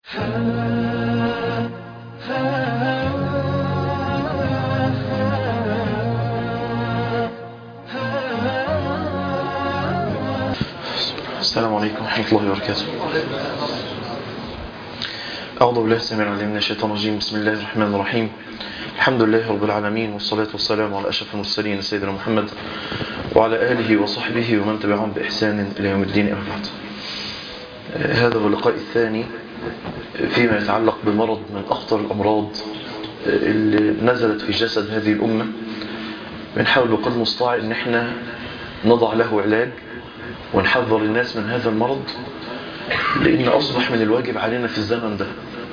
السلام عليكم ورحمة الله وبركاته أعوذ بالله السميع العليم من الشيطان الرجيم بسم الله الرحمن الرحيم الحمد لله رب العالمين والصلاة والسلام على أشرف المرسلين سيدنا محمد وعلى آله وصحبه ومن تبعهم بإحسان إلى يوم الدين أما بعد هذا هو اللقاء الثاني فيما يتعلق بمرض من أخطر الأمراض اللي نزلت في جسد هذه الأمة بنحاول بقدر المستطاع ان احنا نضع له علاج ونحذر الناس من هذا المرض لأن أصبح من الواجب علينا في الزمن ده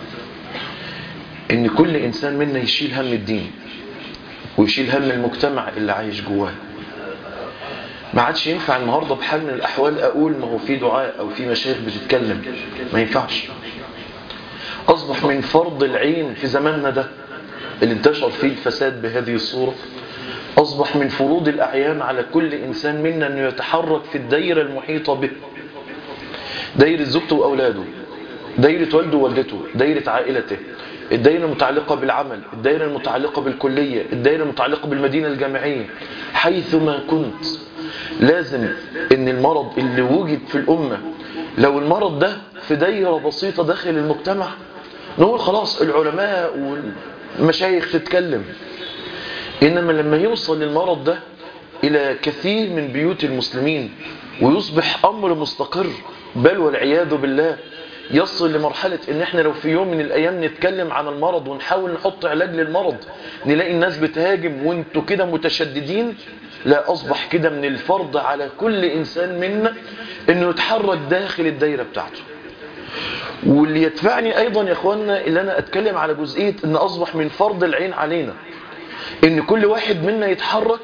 إن كل إنسان منا يشيل هم الدين ويشيل هم المجتمع اللي عايش جواه ما عادش ينفع النهاردة بحال من الأحوال أقول ما هو في دعاء أو في مشايخ بتتكلم ما ينفعش أصبح من فرض العين في زماننا ده اللي انتشر فيه الفساد بهذه الصورة أصبح من فروض الأعيان على كل إنسان منا أنه يتحرك في الدائرة المحيطة به دايرة زوجته وأولاده دايرة والده ووالدته دايرة عائلته الدايرة المتعلقة بالعمل الدايرة المتعلقة بالكلية الدايرة المتعلقة بالمدينة الجامعية حيثما كنت لازم ان المرض اللي وجد في الأمة لو المرض ده في دايرة بسيطة داخل المجتمع نقول خلاص العلماء والمشايخ تتكلم إنما لما يوصل المرض ده إلى كثير من بيوت المسلمين ويصبح أمر مستقر بل والعياذ بالله يصل لمرحلة ان احنا لو في يوم من الايام نتكلم عن المرض ونحاول نحط علاج للمرض نلاقي الناس بتهاجم وانتوا كده متشددين لا اصبح كده من الفرض على كل انسان منا انه يتحرك داخل الدايرة بتاعته واللي يدفعني ايضا يا اخوانا اللي انا اتكلم على جزئية ان اصبح من فرض العين علينا ان كل واحد منا يتحرك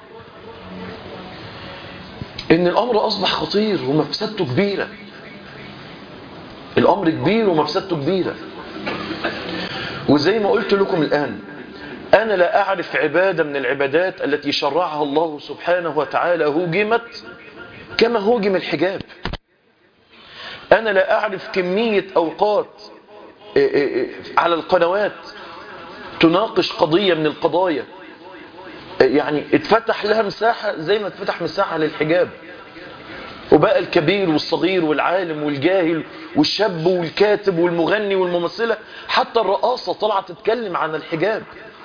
ان الامر اصبح خطير ومفسدته كبيرة الامر كبير ومفسدته كبيرة وزي ما قلت لكم الان انا لا اعرف عبادة من العبادات التي شرعها الله سبحانه وتعالى هوجمت كما هوجم الحجاب انا لا اعرف كمية اوقات على القنوات تناقش قضية من القضايا يعني اتفتح لها مساحة زي ما اتفتح مساحة للحجاب وبقى الكبير والصغير والعالم والجاهل والشاب والكاتب والمغني والممثلة حتى الرقاصة طلعت تتكلم عن الحجاب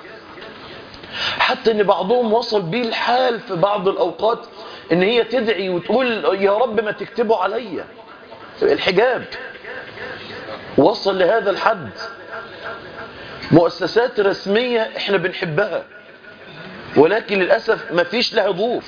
حتى ان بعضهم وصل بيه الحال في بعض الاوقات ان هي تدعي وتقول يا رب ما تكتبوا عليا الحجاب وصل لهذا الحد مؤسسات رسمية احنا بنحبها ولكن للأسف ما فيش لها ضوف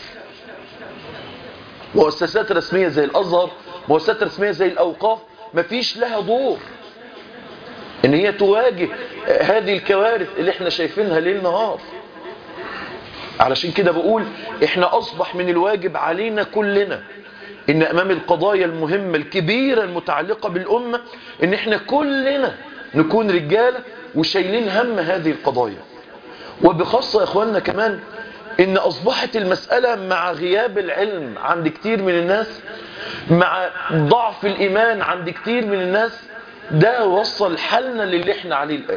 مؤسسات رسمية زي الأزهر مؤسسات رسمية زي الأوقاف ما فيش لها دور ان هي تواجه هذه الكوارث اللي احنا شايفينها ليل نهار علشان كده بقول احنا اصبح من الواجب علينا كلنا ان امام القضايا المهمة الكبيرة المتعلقة بالامة ان احنا كلنا نكون رجالة وشايلين هم هذه القضايا وبخاصة يا اخواننا كمان ان اصبحت المسألة مع غياب العلم عند كتير من الناس مع ضعف الايمان عند كتير من الناس ده وصل حالنا للي احنا عليه الان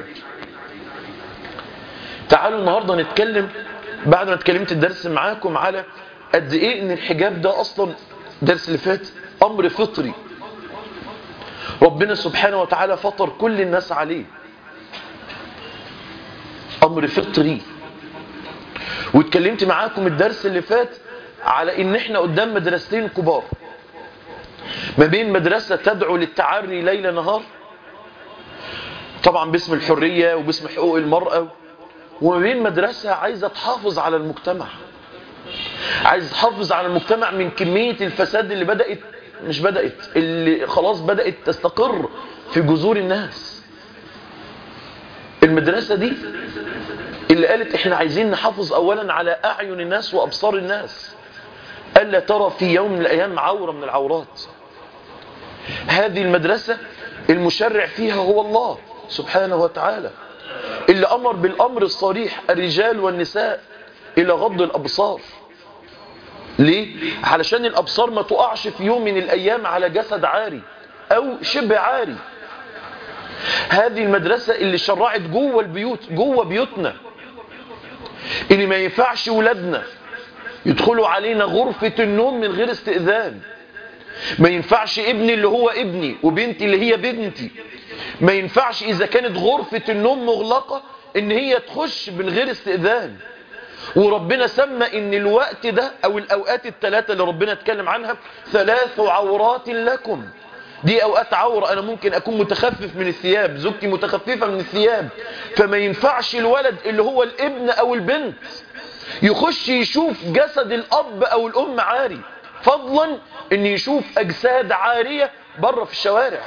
تعالوا النهاردة نتكلم بعد ما اتكلمت الدرس معاكم على قد ايه ان الحجاب ده اصلا الدرس اللي فات امر فطري ربنا سبحانه وتعالى فطر كل الناس عليه امر فطري واتكلمت معاكم الدرس اللي فات على ان احنا قدام مدرستين كبار ما بين مدرسة تدعو للتعري ليل نهار طبعا باسم الحرية وباسم حقوق المرأة وما بين مدرسة عايزة تحافظ على المجتمع عايز تحافظ على المجتمع من كمية الفساد اللي بدأت مش بدأت اللي خلاص بدأت تستقر في جذور الناس المدرسة دي اللي قالت احنا عايزين نحافظ اولا على اعين الناس وابصار الناس الا ترى في يوم من الايام عورة من العورات هذه المدرسة المشرع فيها هو الله سبحانه وتعالى اللي امر بالامر الصريح الرجال والنساء الى غض الابصار ليه؟ علشان الابصار ما تقعش في يوم من الايام على جسد عاري او شبه عاري هذه المدرسة اللي شرعت جوه البيوت جوه بيوتنا اللي ما ينفعش ولادنا يدخلوا علينا غرفة النوم من غير استئذان ما ينفعش ابني اللي هو ابني وبنتي اللي هي بنتي ما ينفعش إذا كانت غرفة النوم مغلقة إن هي تخش من غير استئذان وربنا سمى إن الوقت ده أو الأوقات الثلاثة اللي ربنا اتكلم عنها ثلاث عورات لكم دي أوقات عورة أنا ممكن أكون متخفف من الثياب زوجتي متخففة من الثياب فما ينفعش الولد اللي هو الابن أو البنت يخش يشوف جسد الأب أو الأم عاري فضلا ان يشوف أجساد عارية بره في الشوارع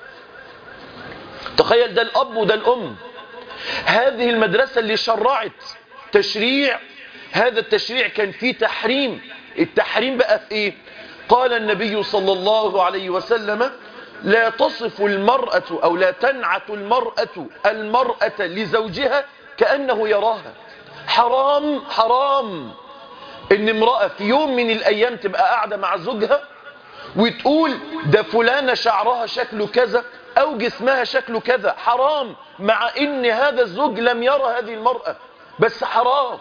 تخيل ده الأب وده الأم هذه المدرسة اللي شرعت تشريع هذا التشريع كان فيه تحريم التحريم بقى في ايه قال النبي صلى الله عليه وسلم لا تصف المرأة أو لا تنعت المرأة المرأة لزوجها كأنه يراها حرام حرام ان امرأة في يوم من الايام تبقى قاعدة مع زوجها وتقول ده فلانة شعرها شكله كذا او جسمها شكله كذا حرام مع ان هذا الزوج لم يرى هذه المرأة بس حرام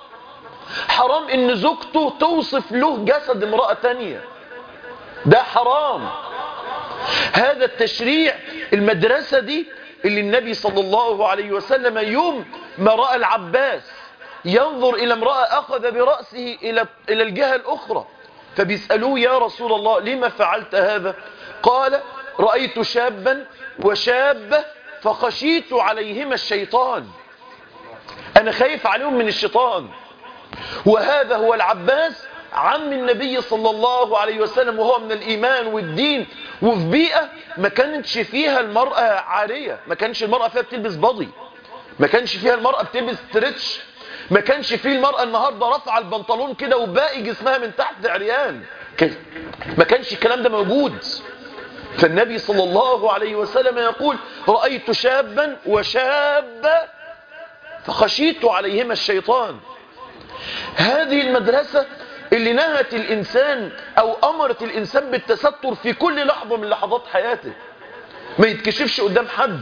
حرام ان زوجته توصف له جسد امرأة تانية ده حرام هذا التشريع المدرسة دي اللي النبي صلى الله عليه وسلم يوم ما رأى العباس ينظر إلى امرأة أخذ برأسه إلى, إلى الجهة الأخرى فبيسألوه يا رسول الله لما فعلت هذا قال رأيت شابا وشابة فخشيت عليهما الشيطان أنا خايف عليهم من الشيطان وهذا هو العباس عم النبي صلى الله عليه وسلم وهو من الإيمان والدين وفي بيئة ما كانتش فيها المرأة عارية ما كانش المرأة فيها بتلبس بضي ما كانش فيها المرأة بتلبس ستريتش ما كانش فيه المرأة النهاردة رفع البنطلون كده وباقي جسمها من تحت عريان ما كانش الكلام ده موجود فالنبي صلى الله عليه وسلم يقول رأيت شابا وشابة فخشيت عليهما الشيطان هذه المدرسة اللي نهت الإنسان أو أمرت الإنسان بالتستر في كل لحظة من لحظات حياته ما يتكشفش قدام حد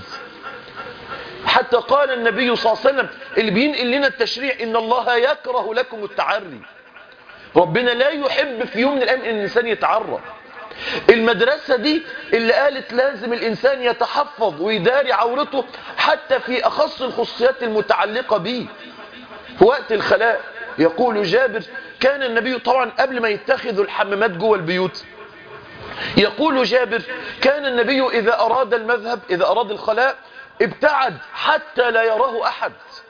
حتى قال النبي صلى الله عليه وسلم اللي بينقل لنا التشريع إن الله يكره لكم التعري ربنا لا يحب في يوم من الأيام أن الإنسان يتعرى المدرسة دي اللي قالت لازم الإنسان يتحفظ ويداري عورته حتى في أخص الخصوصيات المتعلقة به في وقت الخلاء يقول جابر كان النبي طبعا قبل ما يتخذوا الحمامات جوه البيوت يقول جابر كان النبي إذا أراد المذهب إذا أراد الخلاء ابتعد حتى لا يراه أحد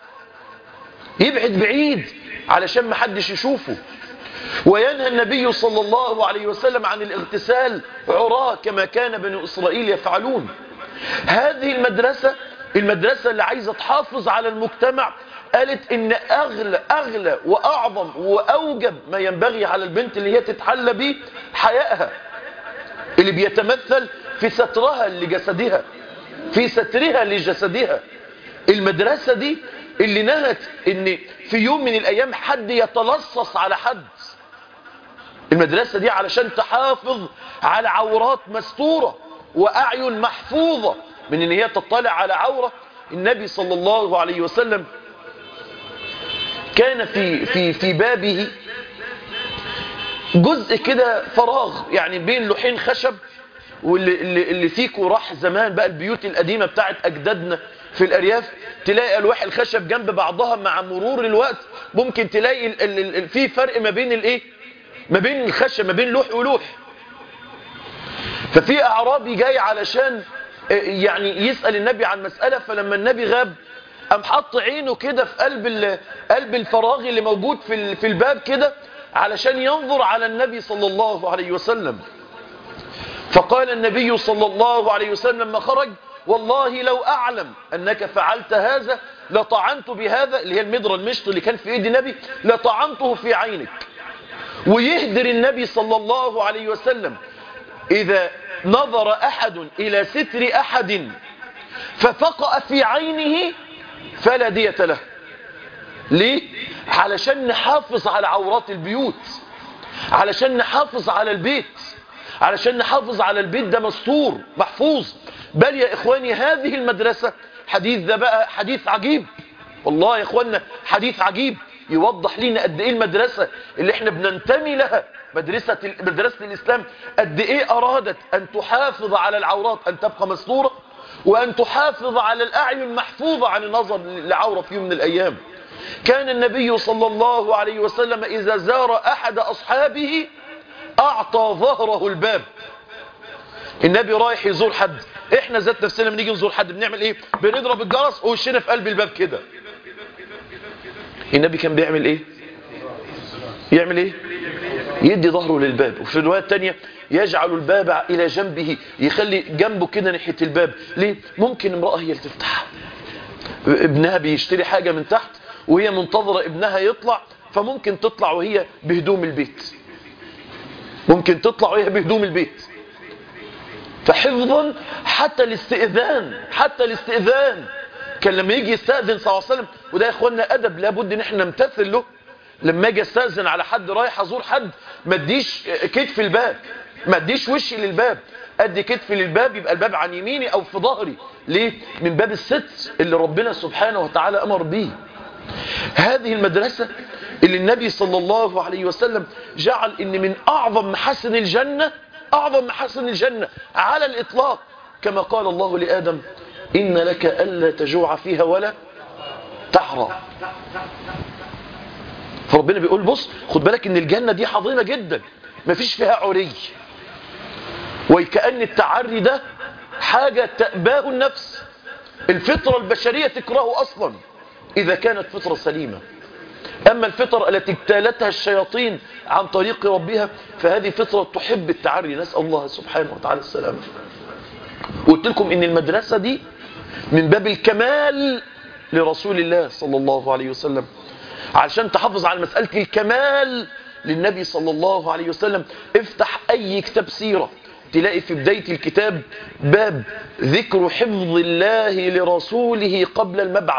يبعد بعيد علشان ما حدش يشوفه وينهى النبي صلى الله عليه وسلم عن الاغتسال عراه كما كان بني إسرائيل يفعلون هذه المدرسة المدرسة اللي عايزة تحافظ على المجتمع قالت ان اغلى اغلى واعظم واوجب ما ينبغي على البنت اللي هي تتحلى به حيائها اللي بيتمثل في سترها لجسدها في سترها لجسدها المدرسة دي اللي نهت ان في يوم من الايام حد يتلصص على حد المدرسة دي علشان تحافظ على عورات مستورة واعين محفوظة من ان هي تطلع على عورة النبي صلى الله عليه وسلم كان في في في بابه جزء كده فراغ يعني بين لوحين خشب واللي اللي, اللي فيكوا راح زمان بقى البيوت القديمة بتاعت أجدادنا في الأرياف تلاقي ألواح الخشب جنب بعضها مع مرور الوقت ممكن تلاقي ال ال ال في فرق ما بين الايه ما بين الخشب ما بين لوح ولوح ففي أعرابي جاي علشان يعني يسأل النبي عن مسألة فلما النبي غاب قام حط عينه كده في قلب قلب الفراغ اللي موجود في في الباب كده علشان ينظر على النبي صلى الله عليه وسلم فقال النبي صلى الله عليه وسلم لما خرج والله لو أعلم أنك فعلت هذا لطعنت بهذا اللي هي المدرة المشط اللي كان في ايد النبي لطعنته في عينك ويهدر النبي صلى الله عليه وسلم إذا نظر أحد إلى ستر أحد ففقأ في عينه فلا دية له ليه؟ علشان نحافظ على عورات البيوت علشان نحافظ على البيت علشان نحافظ على البيت ده مستور محفوظ بل يا إخواني هذه المدرسة حديث ده بقى حديث عجيب والله يا إخواننا حديث عجيب يوضح لنا قد إيه المدرسة اللي احنا بننتمي لها مدرسة, مدرسة الإسلام قد إيه أرادت أن تحافظ على العورات أن تبقى مستورة وأن تحافظ على الأعين محفوظة عن النظر لعورة في يوم من الأيام كان النبي صلى الله عليه وسلم إذا زار أحد أصحابه أعطى ظهره الباب النبي رايح يزور حد احنا ذات نفسنا بنيجي نزور حد بنعمل ايه بنضرب الجرس ووشنا في قلب الباب كده النبي كان بيعمل ايه يعمل ايه يدي ظهره للباب وفي الرواية الثانية يجعل الباب إلى جنبه يخلي جنبه كده ناحية الباب ليه ممكن امرأة هي اللي تفتح ابنها بيشتري حاجة من تحت وهي منتظرة ابنها يطلع فممكن تطلع وهي بهدوم البيت ممكن تطلع وهي بهدوم البيت فحفظا حتى الاستئذان حتى الاستئذان كان لما يجي يستأذن صلى الله عليه وسلم وده يا اخوانا أدب لابد ان احنا نمتثل له لما اجي استأذن على حد رايح ازور حد ما اديش كتف الباب ما اديش وشي للباب ادي كتفي للباب يبقى الباب عن يميني او في ظهري ليه من باب الستر اللي ربنا سبحانه وتعالى امر به هذه المدرسة اللي النبي صلى الله عليه وسلم جعل ان من اعظم محاسن الجنة اعظم محاسن الجنة على الاطلاق كما قال الله لآدم إن لك ألا تجوع فيها ولا تعرى فربنا بيقول بص خد بالك ان الجنة دي عظيمة جدا مفيش فيها عري وكأن التعري ده حاجة تأباه النفس الفطرة البشرية تكرهه أصلا إذا كانت فطرة سليمة أما الفطر التي اجتالتها الشياطين عن طريق ربها فهذه فطرة تحب التعري نسأل الله سبحانه وتعالى السلامة قلت لكم إن المدرسة دي من باب الكمال لرسول الله صلى الله عليه وسلم علشان تحافظ على مسألة الكمال للنبي صلى الله عليه وسلم افتح أي كتاب سيرة تلاقي في بداية الكتاب باب ذكر حفظ الله لرسوله قبل المبعث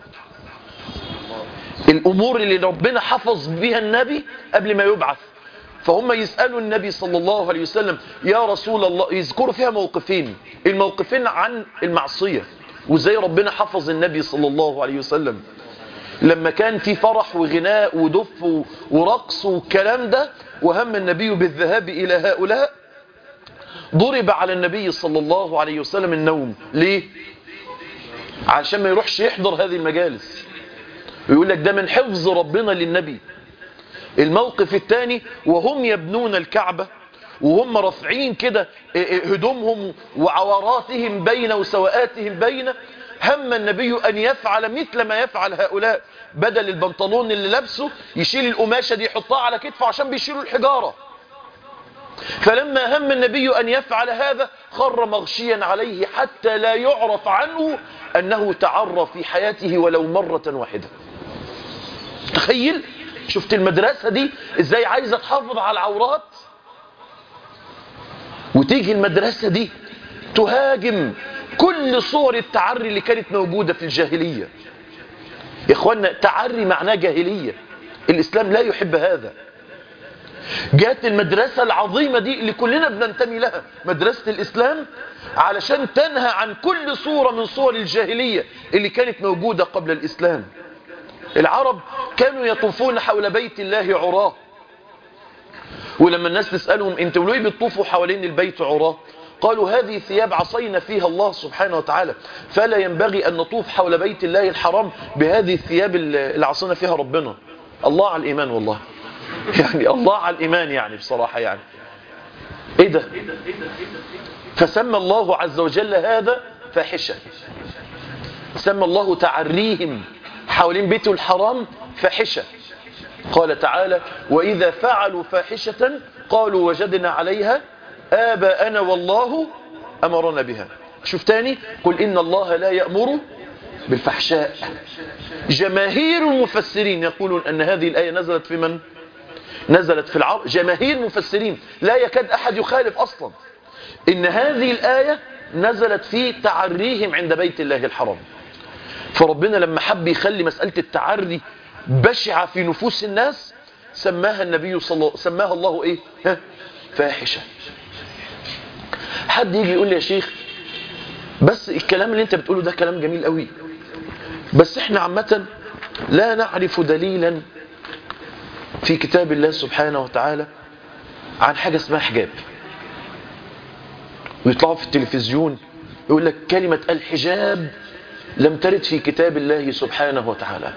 الأمور اللي ربنا حفظ بها النبي قبل ما يبعث فهم يسألوا النبي صلى الله عليه وسلم يا رسول الله يذكروا فيها موقفين الموقفين عن المعصية وزي ربنا حفظ النبي صلى الله عليه وسلم لما كان في فرح وغناء ودف ورقص والكلام ده وهم النبي بالذهاب إلى هؤلاء ضرب على النبي صلى الله عليه وسلم النوم ليه؟ عشان ما يروحش يحضر هذه المجالس ويقول لك ده من حفظ ربنا للنبي الموقف الثاني وهم يبنون الكعبة وهم رافعين كده هدومهم وعوراتهم بين وسوءاتهم بين هم النبي أن يفعل مثل ما يفعل هؤلاء بدل البنطلون اللي لابسه يشيل القماشة دي يحطها على كتفه عشان بيشيلوا الحجارة فلما هم النبي أن يفعل هذا خر مغشيا عليه حتى لا يعرف عنه أنه تعرى في حياته ولو مرة واحدة تخيل شفت المدرسة دي ازاي عايزة تحافظ على العورات وتيجي المدرسة دي تهاجم كل صور التعري اللي كانت موجودة في الجاهلية يا اخوانا تعري معناه جاهلية الاسلام لا يحب هذا جات المدرسة العظيمة دي اللي كلنا بننتمي لها مدرسة الإسلام علشان تنهى عن كل صورة من صور الجاهلية اللي كانت موجودة قبل الإسلام العرب كانوا يطوفون حول بيت الله عراه ولما الناس تسألهم انتوا ليه بتطوفوا حوالين البيت عراه قالوا هذه ثياب عصينا فيها الله سبحانه وتعالى فلا ينبغي أن نطوف حول بيت الله الحرام بهذه الثياب اللي عصينا فيها ربنا الله على الإيمان والله يعني الله على الإيمان يعني بصراحة يعني إيه ده فسمى الله عز وجل هذا فاحشة سمى الله تعريهم حوالين بيته الحرام فاحشة قال تعالى وإذا فعلوا فاحشة قالوا وجدنا عليها آباءنا والله أمرنا بها شوف تاني قل إن الله لا يأمر بالفحشاء جماهير المفسرين يقولون أن هذه الآية نزلت في من؟ نزلت في العرب جماهير المفسرين لا يكاد أحد يخالف أصلا إن هذه الآية نزلت في تعريهم عند بيت الله الحرام فربنا لما حب يخلي مسألة التعري بشعة في نفوس الناس سماها النبي صلى الله سماها الله ايه ها؟ فاحشة حد يجي يقول لي يا شيخ بس الكلام اللي انت بتقوله ده كلام جميل قوي بس احنا عامة لا نعرف دليلا في كتاب الله سبحانه وتعالى عن حاجة اسمها حجاب ويطلعوا في التلفزيون يقول لك كلمة الحجاب لم ترد في كتاب الله سبحانه وتعالى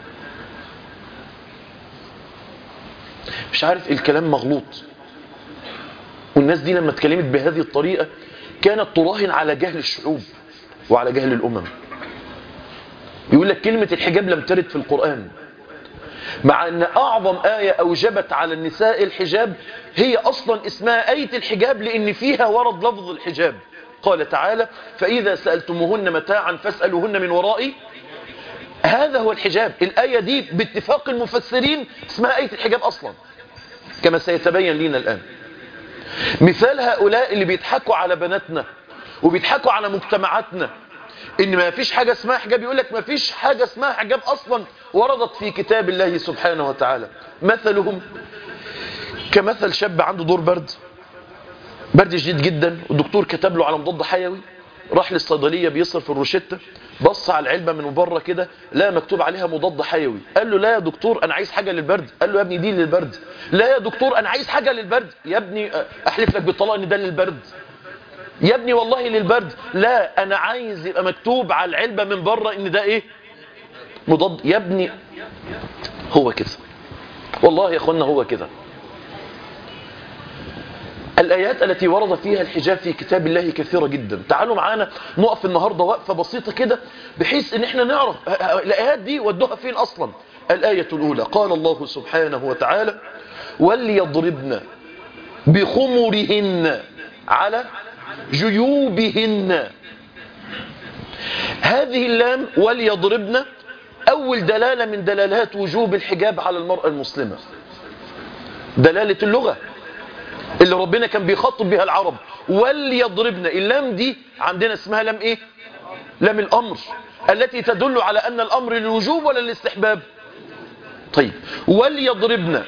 مش عارف الكلام مغلوط والناس دي لما اتكلمت بهذه الطريقة كانت تراهن على جهل الشعوب وعلى جهل الأمم يقول لك كلمة الحجاب لم ترد في القرآن مع أن أعظم آية أوجبت على النساء الحجاب هي أصلا اسمها آية الحجاب لأن فيها ورد لفظ الحجاب قال تعالى فإذا سألتموهن متاعا فاسألوهن من ورائي هذا هو الحجاب الآية دي باتفاق المفسرين اسمها آية الحجاب أصلا كما سيتبين لنا الآن مثال هؤلاء اللي بيضحكوا على بناتنا وبيضحكوا على مجتمعاتنا ان ما فيش حاجة اسمها حجاب يقول لك ما فيش حاجة اسمها حجاب اصلا وردت في كتاب الله سبحانه وتعالى مثلهم كمثل شاب عنده دور برد برد شديد جدا والدكتور كتب له على مضاد حيوي راح للصيدلية بيصرف الروشتة بص على العلبة من بره كده لا مكتوب عليها مضاد حيوي قال له لا يا دكتور انا عايز حاجة للبرد قال له يا ابني دي للبرد لا يا دكتور انا عايز حاجة للبرد يا ابني احلف لك بالطلاق ان ده للبرد يا ابني والله للبرد لا انا عايز يبقى مكتوب على العلبة من بره ان ده ايه مضاد يا ابني هو كده والله يا اخوانا هو كده الآيات التي ورد فيها الحجاب في كتاب الله كثيرة جدا تعالوا معانا نقف النهاردة وقفة بسيطة كده بحيث ان احنا نعرف الآيات دي ودوها فين أصلا الآية الأولى قال الله سبحانه وتعالى وليضربن بخمرهن على جيوبهن هذه اللام وليضربن أول دلالة من دلالات وجوب الحجاب على المرأة المسلمة دلالة اللغة اللي ربنا كان بيخاطب بها العرب وليضربن اللام دي عندنا اسمها لام ايه لام الامر التي تدل على ان الامر للوجوب ولا للاستحباب طيب وليضربن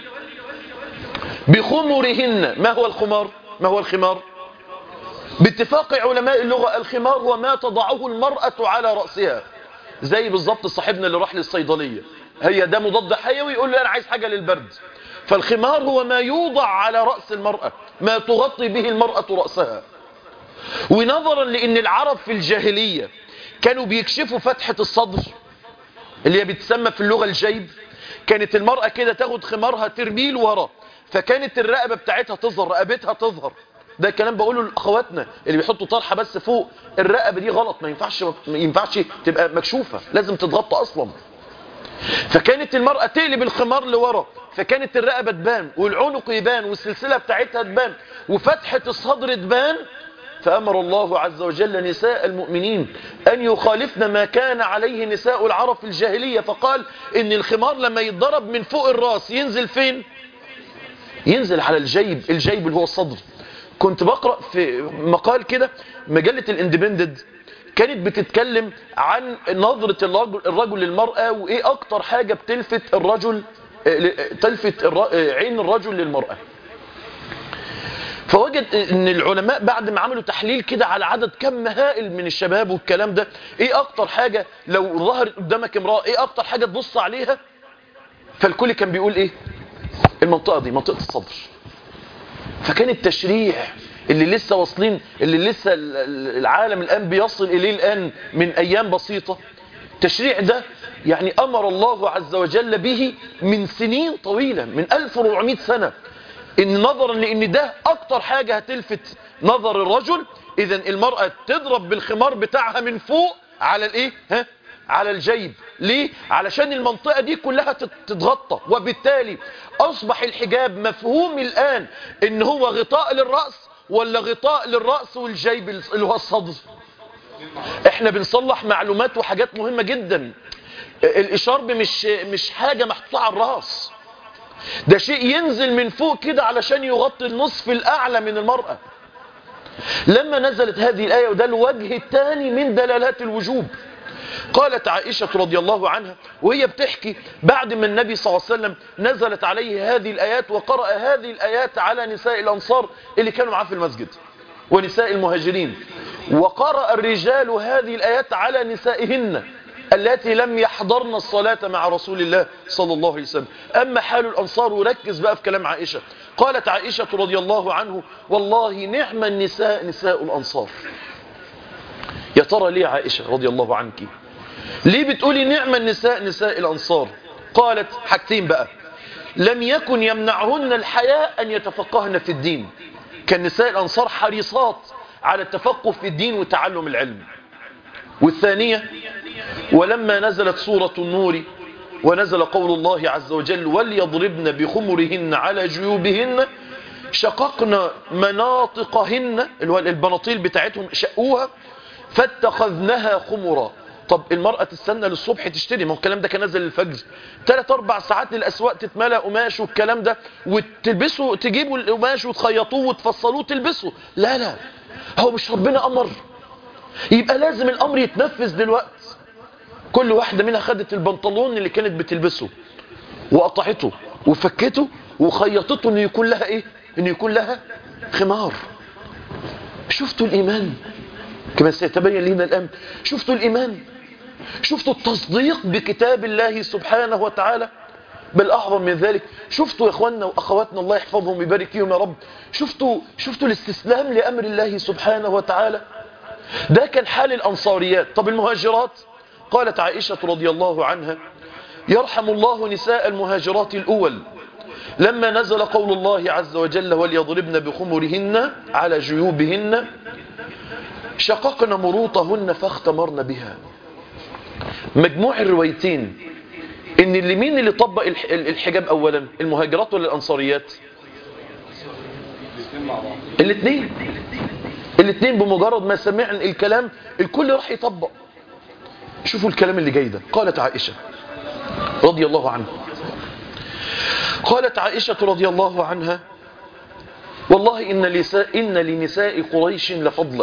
بخمرهن ما هو الخمار ما هو الخمار باتفاق علماء اللغة الخمار هو ما تضعه المرأة على رأسها زي بالظبط صاحبنا اللي راح للصيدلية هي ده مضاد حيوي يقول له انا عايز حاجة للبرد فالخمار هو ما يوضع على رأس المرأة ما تغطي به المرأة رأسها ونظرا لأن العرب في الجاهلية كانوا بيكشفوا فتحة الصدر اللي هي بتسمى في اللغة الجيب كانت المرأة كده تاخد خمارها ترميل ورا فكانت الرقبة بتاعتها تظهر رقبتها تظهر ده الكلام بقوله لاخواتنا اللي بيحطوا طرحه بس فوق الرقبه دي غلط ما ينفعش ما ينفعش تبقى مكشوفه لازم تتغطى اصلا فكانت المرأة تقلب الخمار لورا فكانت الرقبة تبان والعنق يبان والسلسلة بتاعتها تبان وفتحة الصدر تبان فأمر الله عز وجل نساء المؤمنين أن يخالفن ما كان عليه نساء العرب في الجاهلية فقال إن الخمار لما يتضرب من فوق الراس ينزل فين ينزل على الجيب الجيب اللي هو الصدر كنت بقرأ في مقال كده مجلة الاندبندد كانت بتتكلم عن نظرة الرجل, الرجل للمرأة وإيه أكتر حاجة بتلفت الرجل تلفت عين الرجل للمرأة فوجد ان العلماء بعد ما عملوا تحليل كده على عدد كم هائل من الشباب والكلام ده ايه اكتر حاجة لو ظهرت قدامك امرأة ايه اكتر حاجة تبص عليها فالكل كان بيقول ايه المنطقة دي منطقة الصدر فكان التشريع اللي لسه واصلين اللي لسه العالم الآن بيصل إليه الآن من أيام بسيطة التشريع ده يعني أمر الله عز وجل به من سنين طويلة من 1400 سنة إن نظرا لأن ده أكتر حاجة هتلفت نظر الرجل إذا المرأة تضرب بالخمار بتاعها من فوق على الإيه ها على الجيب ليه علشان المنطقة دي كلها تتغطى وبالتالي أصبح الحجاب مفهوم الآن إن هو غطاء للرأس ولا غطاء للرأس والجيب اللي هو الصدر احنا بنصلح معلومات وحاجات مهمة جدا الإشارب مش, مش حاجة محطوطة على الرأس ده شيء ينزل من فوق كده علشان يغطي النصف الأعلى من المرأة لما نزلت هذه الآية وده الوجه الثاني من دلالات الوجوب قالت عائشة رضي الله عنها وهي بتحكي بعد ما النبي صلى الله عليه وسلم نزلت عليه هذه الآيات وقرأ هذه الآيات على نساء الأنصار اللي كانوا معاه في المسجد ونساء المهاجرين وقرأ الرجال هذه الآيات على نسائهن التي لم يحضرن الصلاة مع رسول الله صلى الله عليه وسلم أما حال الأنصار وركز بقى في كلام عائشة قالت عائشة رضي الله عنه والله نعم النساء نساء الأنصار يا ترى ليه عائشة رضي الله عنك ليه بتقولي نعم النساء نساء الأنصار قالت حاجتين بقى لم يكن يمنعهن الحياء أن يتفقهن في الدين كان نساء الأنصار حريصات على التفقه في الدين وتعلم العلم والثانية ولما نزلت سورة النور ونزل قول الله عز وجل وليضربن بخمرهن على جيوبهن شققنا مناطقهن اللي هو البناطيل بتاعتهم شقوها فاتخذنها خمرا طب المرأة تستنى للصبح تشتري ما هو الكلام ده كان نزل الفجر ثلاث اربع ساعات للأسواق تتملى قماش والكلام ده وتلبسوا تجيبوا القماش وتخيطوه وتفصلوه وتلبسوا لا لا هو مش ربنا أمر يبقى لازم الأمر يتنفذ دلوقتي كل واحدة منها خدت البنطلون اللي كانت بتلبسه وقطعته وفكته وخيطته انه يكون لها ايه انه يكون لها خمار شفتوا الايمان كما سيتبين لنا الان شفتوا الايمان شفتوا التصديق بكتاب الله سبحانه وتعالى بل اعظم من ذلك شفتوا يا اخواننا واخواتنا الله يحفظهم ويبارك فيهم يا رب شفتوا شفتوا الاستسلام لامر الله سبحانه وتعالى ده كان حال الانصاريات طب المهاجرات قالت عائشة رضي الله عنها يرحم الله نساء المهاجرات الأول لما نزل قول الله عز وجل وليضربن بخمرهن على جيوبهن شققن مروطهن فاختمرن بها مجموع الروايتين ان اللي مين اللي طبق الحجاب اولا المهاجرات ولا الانصاريات الاثنين الاثنين بمجرد ما سمعن الكلام الكل راح يطبق شوفوا الكلام اللي جاي ده قالت عائشة رضي الله عنها قالت عائشة رضي الله عنها والله إن, لساء إن لنساء قريش لفضلا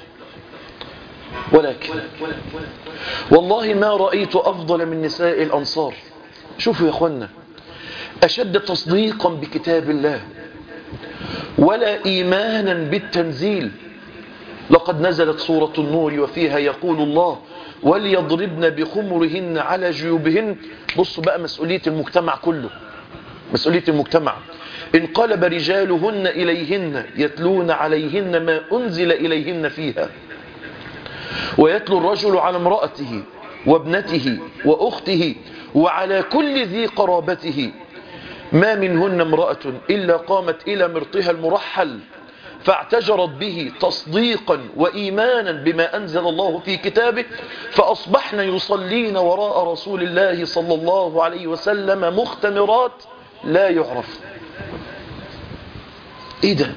ولكن والله ما رأيت أفضل من نساء الأنصار شوفوا يا أخوانا أشد تصديقا بكتاب الله ولا إيمانا بالتنزيل لقد نزلت سورة النور وفيها يقول الله وليضربن بخمرهن على جيوبهن بصوا بقى مسؤولية المجتمع كله مسؤولية المجتمع انقلب رجالهن إليهن يتلون عليهن ما أنزل إليهن فيها ويتلو الرجل على امرأته وابنته وأخته وعلى كل ذي قرابته ما منهن امرأة إلا قامت إلى مرطها المرحل فاعتجرت به تصديقا وإيمانا بما أنزل الله في كتابه فأصبحن يصلين وراء رسول الله صلى الله عليه وسلم مختمرات لا يعرف ايه ده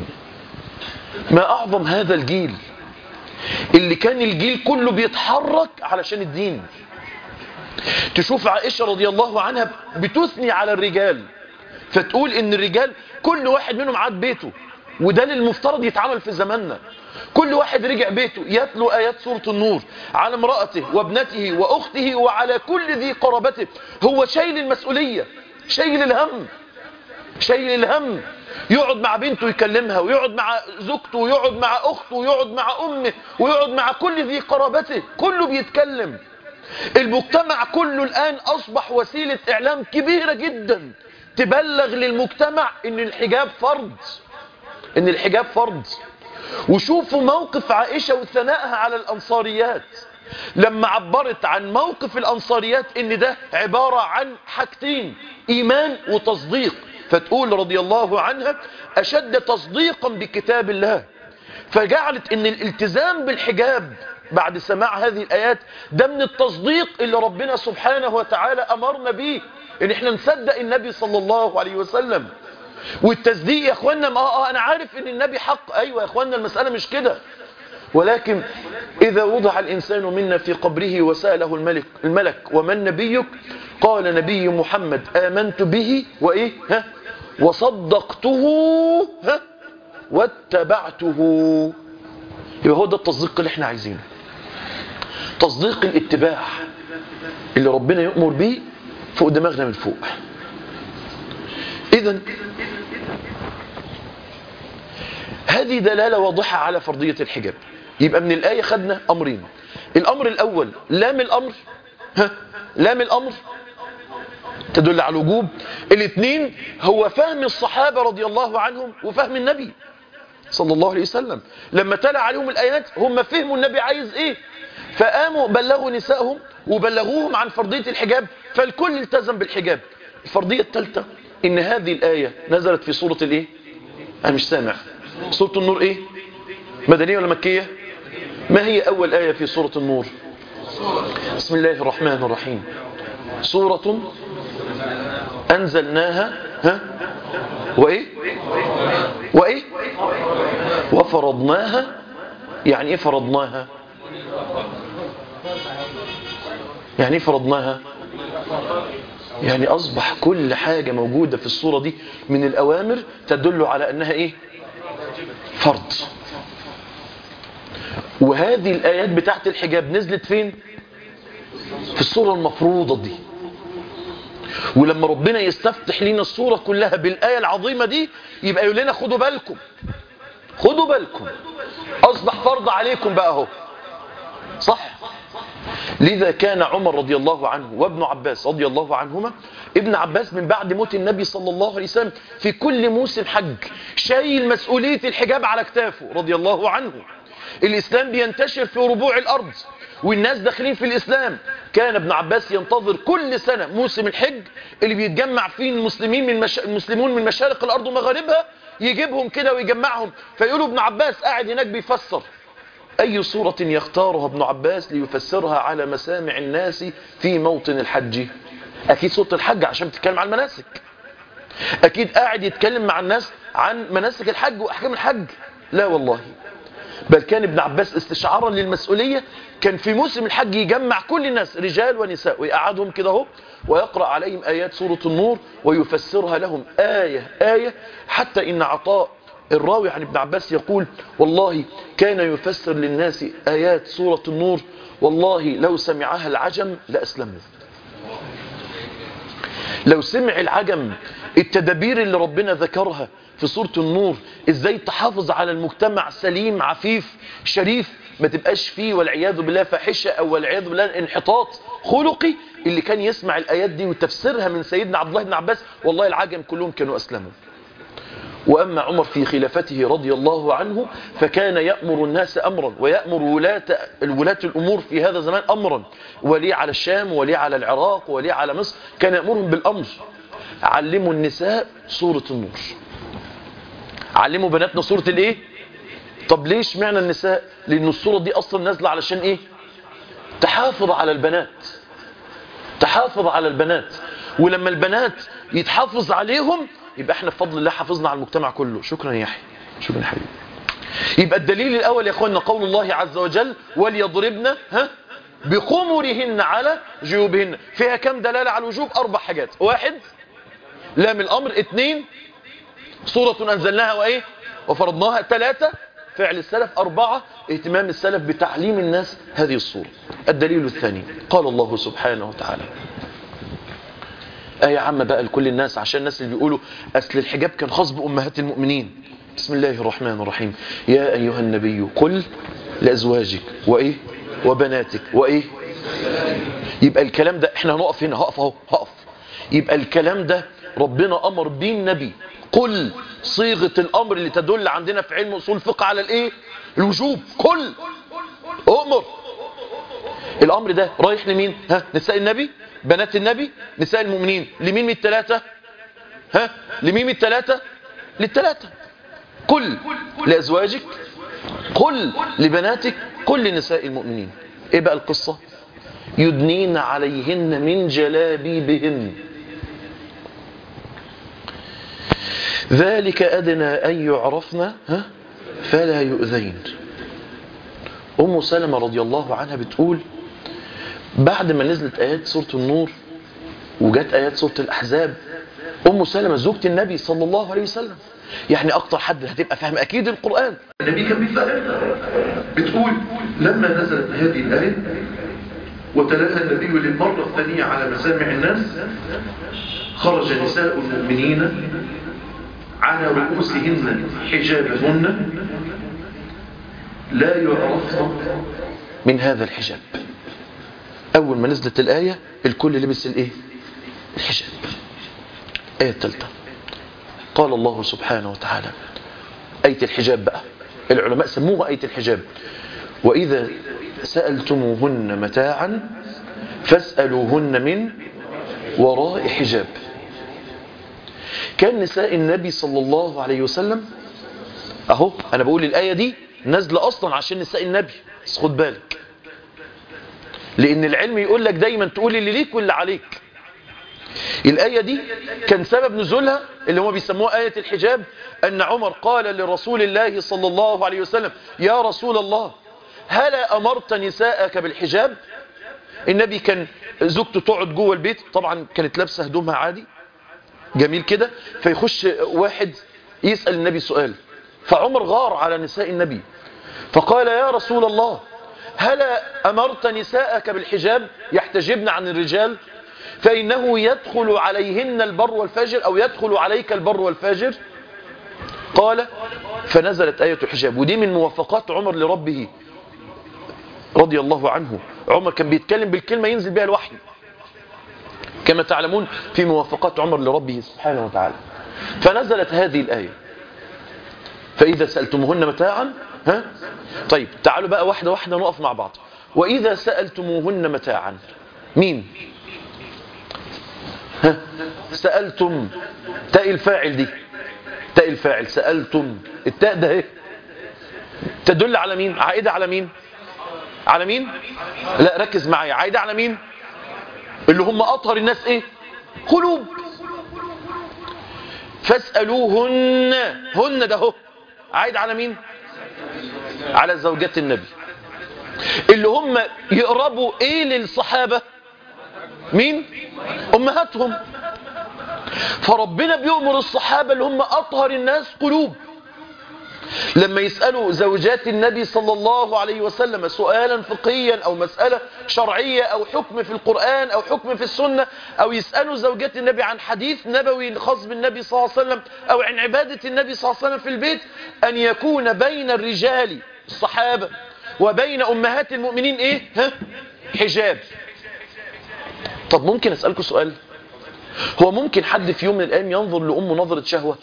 ما أعظم هذا الجيل اللي كان الجيل كله بيتحرك علشان الدين تشوف عائشة رضي الله عنها بتثني على الرجال فتقول ان الرجال كل واحد منهم عاد بيته وده اللي المفترض يتعمل في زماننا كل واحد رجع بيته يتلو آيات سورة النور على امرأته وابنته وأخته وعلى كل ذي قرابته هو شايل المسؤولية شايل الهم شايل الهم يقعد مع بنته يكلمها ويقعد مع زوجته ويقعد مع أخته ويقعد مع أمه ويقعد مع كل ذي قرابته كله بيتكلم المجتمع كله الآن أصبح وسيلة إعلام كبيرة جدا تبلغ للمجتمع ان الحجاب فرض ان الحجاب فرض وشوفوا موقف عائشة وثنائها على الأنصاريات لما عبرت عن موقف الأنصاريات ان ده عبارة عن حاجتين إيمان وتصديق فتقول رضي الله عنها أشد تصديقا بكتاب الله فجعلت ان الالتزام بالحجاب بعد سماع هذه الآيات ده من التصديق اللي ربنا سبحانه وتعالى أمرنا به ان احنا نصدق النبي صلى الله عليه وسلم والتصديق يا اخوانا ما اه انا عارف ان النبي حق ايوه يا اخوانا المسألة مش كده ولكن إذا وضع الإنسان منا في قبره وسأله الملك, الملك ومن نبيك قال نبي محمد آمنت به وإيه ها وصدقته ها واتبعته يبقى هو ده التصديق اللي احنا عايزينه تصديق الاتباع اللي ربنا يؤمر به فوق دماغنا من فوق إذا هذه دلالة واضحة على فرضية الحجاب يبقى من الآية خدنا أمرين الأمر الأول لام الأمر ها لام الأمر تدل على الوجوب الاثنين هو فهم الصحابة رضي الله عنهم وفهم النبي صلى الله عليه وسلم لما تلا عليهم الآيات هم فهموا النبي عايز ايه فقاموا بلغوا نسائهم وبلغوهم عن فرضية الحجاب فالكل التزم بالحجاب الفرضية الثالثة ان هذه الآية نزلت في سورة الايه انا مش سامع سورة النور ايه مدنية ولا مكية ما هي اول آية في سورة النور بسم الله الرحمن الرحيم سورة أنزلناها ها وإيه وإيه وفرضناها يعني إيه فرضناها يعني إيه فرضناها يعني أصبح كل حاجة موجودة في الصورة دي من الأوامر تدل على أنها إيه فرض وهذه الآيات بتاعت الحجاب نزلت فين في الصورة المفروضة دي ولما ربنا يستفتح لنا الصورة كلها بالآية العظيمة دي يبقى يقول لنا خدوا بالكم خدوا بالكم أصبح فرض عليكم بقى اهو صح لذا كان عمر رضي الله عنه وابن عباس رضي الله عنهما ابن عباس من بعد موت النبي صلى الله عليه وسلم في كل موسم حج شايل مسؤولية الحجاب على كتافه رضي الله عنه الإسلام بينتشر في ربوع الأرض والناس داخلين في الإسلام كان ابن عباس ينتظر كل سنة موسم الحج اللي بيتجمع فيه المسلمين من مش... المسلمون من مشارق الأرض ومغاربها يجيبهم كده ويجمعهم فيقولوا ابن عباس قاعد هناك بيفسر أي صورة يختارها ابن عباس ليفسرها على مسامع الناس في موطن الحج أكيد صورة الحج عشان بتتكلم عن المناسك أكيد قاعد يتكلم مع الناس عن مناسك الحج وأحكام الحج لا والله بل كان ابن عباس استشعارا للمسؤولية كان في موسم الحج يجمع كل الناس رجال ونساء ويقعدهم كده اهو ويقرأ عليهم آيات سورة النور ويفسرها لهم آية آية حتى إن عطاء الراوي عن ابن عباس يقول والله كان يفسر للناس آيات سورة النور والله لو سمعها العجم لأسلموا لو سمع العجم التدابير اللي ربنا ذكرها في سورة النور ازاي تحافظ على المجتمع سليم عفيف شريف ما تبقاش فيه والعياذ بالله فاحشة او والعياذ بالله انحطاط خلقي اللي كان يسمع الآيات دي وتفسيرها من سيدنا عبد الله بن عباس والله العجم كلهم كانوا أسلموا وأما عمر في خلافته رضي الله عنه فكان يأمر الناس أمرا ويأمر ولاة, ولاة الأمور في هذا الزمان أمرا ولي على الشام ولي على العراق ولي على مصر كان يأمرهم بالأمر علموا النساء سورة النور علموا بناتنا سورة الايه طب ليش معنى النساء لأن السورة دي أصلا نازلة علشان ايه تحافظ على البنات تحافظ على البنات ولما البنات يتحافظ عليهم يبقى احنا بفضل الله حافظنا على المجتمع كله شكرا يا يحيى شكرا حبيبي يبقى الدليل الاول يا اخوانا قول الله عز وجل وليضربن ها بخمرهن على جيوبهن فيها كم دلاله على الوجوب اربع حاجات واحد لام الامر اثنين سوره انزلناها وايه وفرضناها ثلاثه فعل السلف أربعة اهتمام السلف بتعليم الناس هذه الصورة الدليل الثاني قال الله سبحانه وتعالى آية عامة بقى لكل الناس عشان الناس اللي بيقولوا أصل الحجاب كان خاص بأمهات المؤمنين بسم الله الرحمن الرحيم يا أيها النبي قل لأزواجك وإيه وبناتك وإيه يبقى الكلام ده احنا هنقف هنا هقف اهو هقف يبقى الكلام ده ربنا أمر بيه النبي قل صيغة الأمر اللي تدل عندنا في علم أصول الفقه على الإيه الوجوب كل أؤمر الأمر ده رايح لمين ها نساء النبي بنات النبي نساء المؤمنين لمين من الثلاثة ها لمين من الثلاثة للثلاثة كل لأزواجك قل لبناتك كل نساء المؤمنين ايه بقى القصة يدنين عليهن من جلابيبهن ذلك أدنى أن يعرفن ها فلا يؤذين أم سلمة رضي الله عنها بتقول بعد ما نزلت آيات سورة النور وجت آيات سورة الأحزاب أم سلمة زوجة النبي صلى الله عليه وسلم يعني أكتر حد هتبقى فاهم أكيد القرآن النبي كان بيفهمها بتقول لما نزلت هذه الآية وتلاها النبي للمرة الثانية على مسامع الناس خرج نساء المؤمنين على رؤوسهن حجابهن لا يعرفن من هذا الحجاب أول ما نزلت الآية الكل لبس الإيه الحجاب آية الثالثة قال الله سبحانه وتعالى آية الحجاب بقى العلماء سموها آية الحجاب وإذا سألتموهن متاعا فاسألوهن من وراء حجاب كان نساء النبي صلى الله عليه وسلم أهو أنا بقول الآية دي نازلة أصلا عشان نساء النبي بس خد بالك لأن العلم يقول لك دايما تقول اللي ليك واللي عليك الآية دي كان سبب نزولها اللي هم بيسموها آية الحجاب أن عمر قال لرسول الله صلى الله عليه وسلم يا رسول الله هلا أمرت نساءك بالحجاب النبي كان زوجته تقعد جوه البيت طبعا كانت لابسه هدومها عادي جميل كده فيخش واحد يسأل النبي سؤال فعمر غار على نساء النبي فقال يا رسول الله هلا أمرت نساءك بالحجاب يحتجبن عن الرجال فإنه يدخل عليهن البر والفاجر أو يدخل عليك البر والفاجر قال فنزلت آية الحجاب ودي من موافقات عمر لربه رضي الله عنه عمر كان بيتكلم بالكلمة ينزل بها الوحي كما تعلمون في موافقات عمر لربه سبحانه وتعالى فنزلت هذه الآية فإذا سألتموهن متاعا ها طيب تعالوا بقى واحدة واحدة نقف مع بعض وإذا سألتموهن متاعا مين ها سألتم تاء الفاعل دي تاء الفاعل سألتم التاء ده ايه تدل على مين عائدة على مين على مين لا ركز معايا عائدة على مين اللي هم أطهر الناس ايه قلوب فاسألوهن هن ده هو عائد على مين على زوجات النبي اللي هم يقربوا ايه للصحابة مين امهاتهم فربنا بيؤمر الصحابة اللي هم اطهر الناس قلوب لما يسألوا زوجات النبي صلى الله عليه وسلم سؤالا فقهيا أو مسألة شرعية أو حكم في القرآن أو حكم في السنة أو يسألوا زوجات النبي عن حديث نبوي خاص بالنبي صلى الله عليه وسلم أو عن عبادة النبي صلى الله عليه وسلم في البيت أن يكون بين الرجال الصحابة وبين أمهات المؤمنين إيه ها؟ حجاب طب ممكن أسألكم سؤال هو ممكن حد في يوم من الأيام ينظر لأمه نظرة شهوة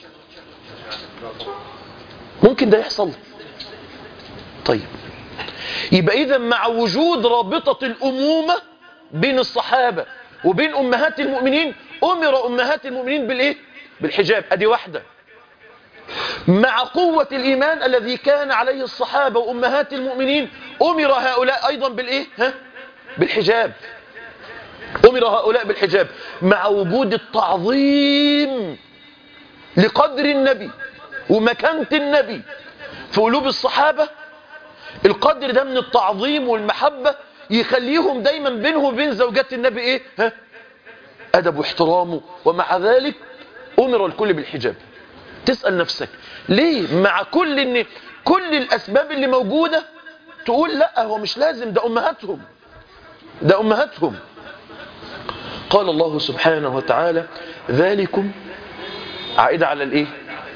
ممكن ده يحصل طيب يبقى إذا مع وجود رابطة الأمومة بين الصحابة وبين أمهات المؤمنين أمر أمهات المؤمنين بالإيه؟ بالحجاب أدي واحدة مع قوة الإيمان الذي كان عليه الصحابة وأمهات المؤمنين أمر هؤلاء أيضا بالإيه؟ ها؟ بالحجاب أمر هؤلاء بالحجاب مع وجود التعظيم لقدر النبي ومكانة النبي في قلوب الصحابة القدر ده من التعظيم والمحبة يخليهم دايما بينه وبين زوجات النبي ايه ها أدب واحترامه ومع ذلك أمر الكل بالحجاب تسأل نفسك ليه مع كل ان كل الأسباب اللي موجودة تقول لا هو مش لازم ده أمهاتهم ده أمهاتهم قال الله سبحانه وتعالى ذلكم عائدة على الايه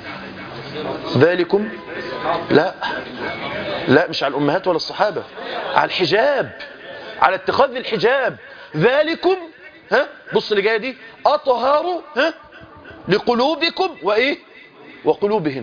ذلكم لا لا مش على الأمهات ولا الصحابة على الحجاب على اتخاذ الحجاب ذلكم ها بص اللي جايه دي أطهار ها لقلوبكم وإيه وقلوبهم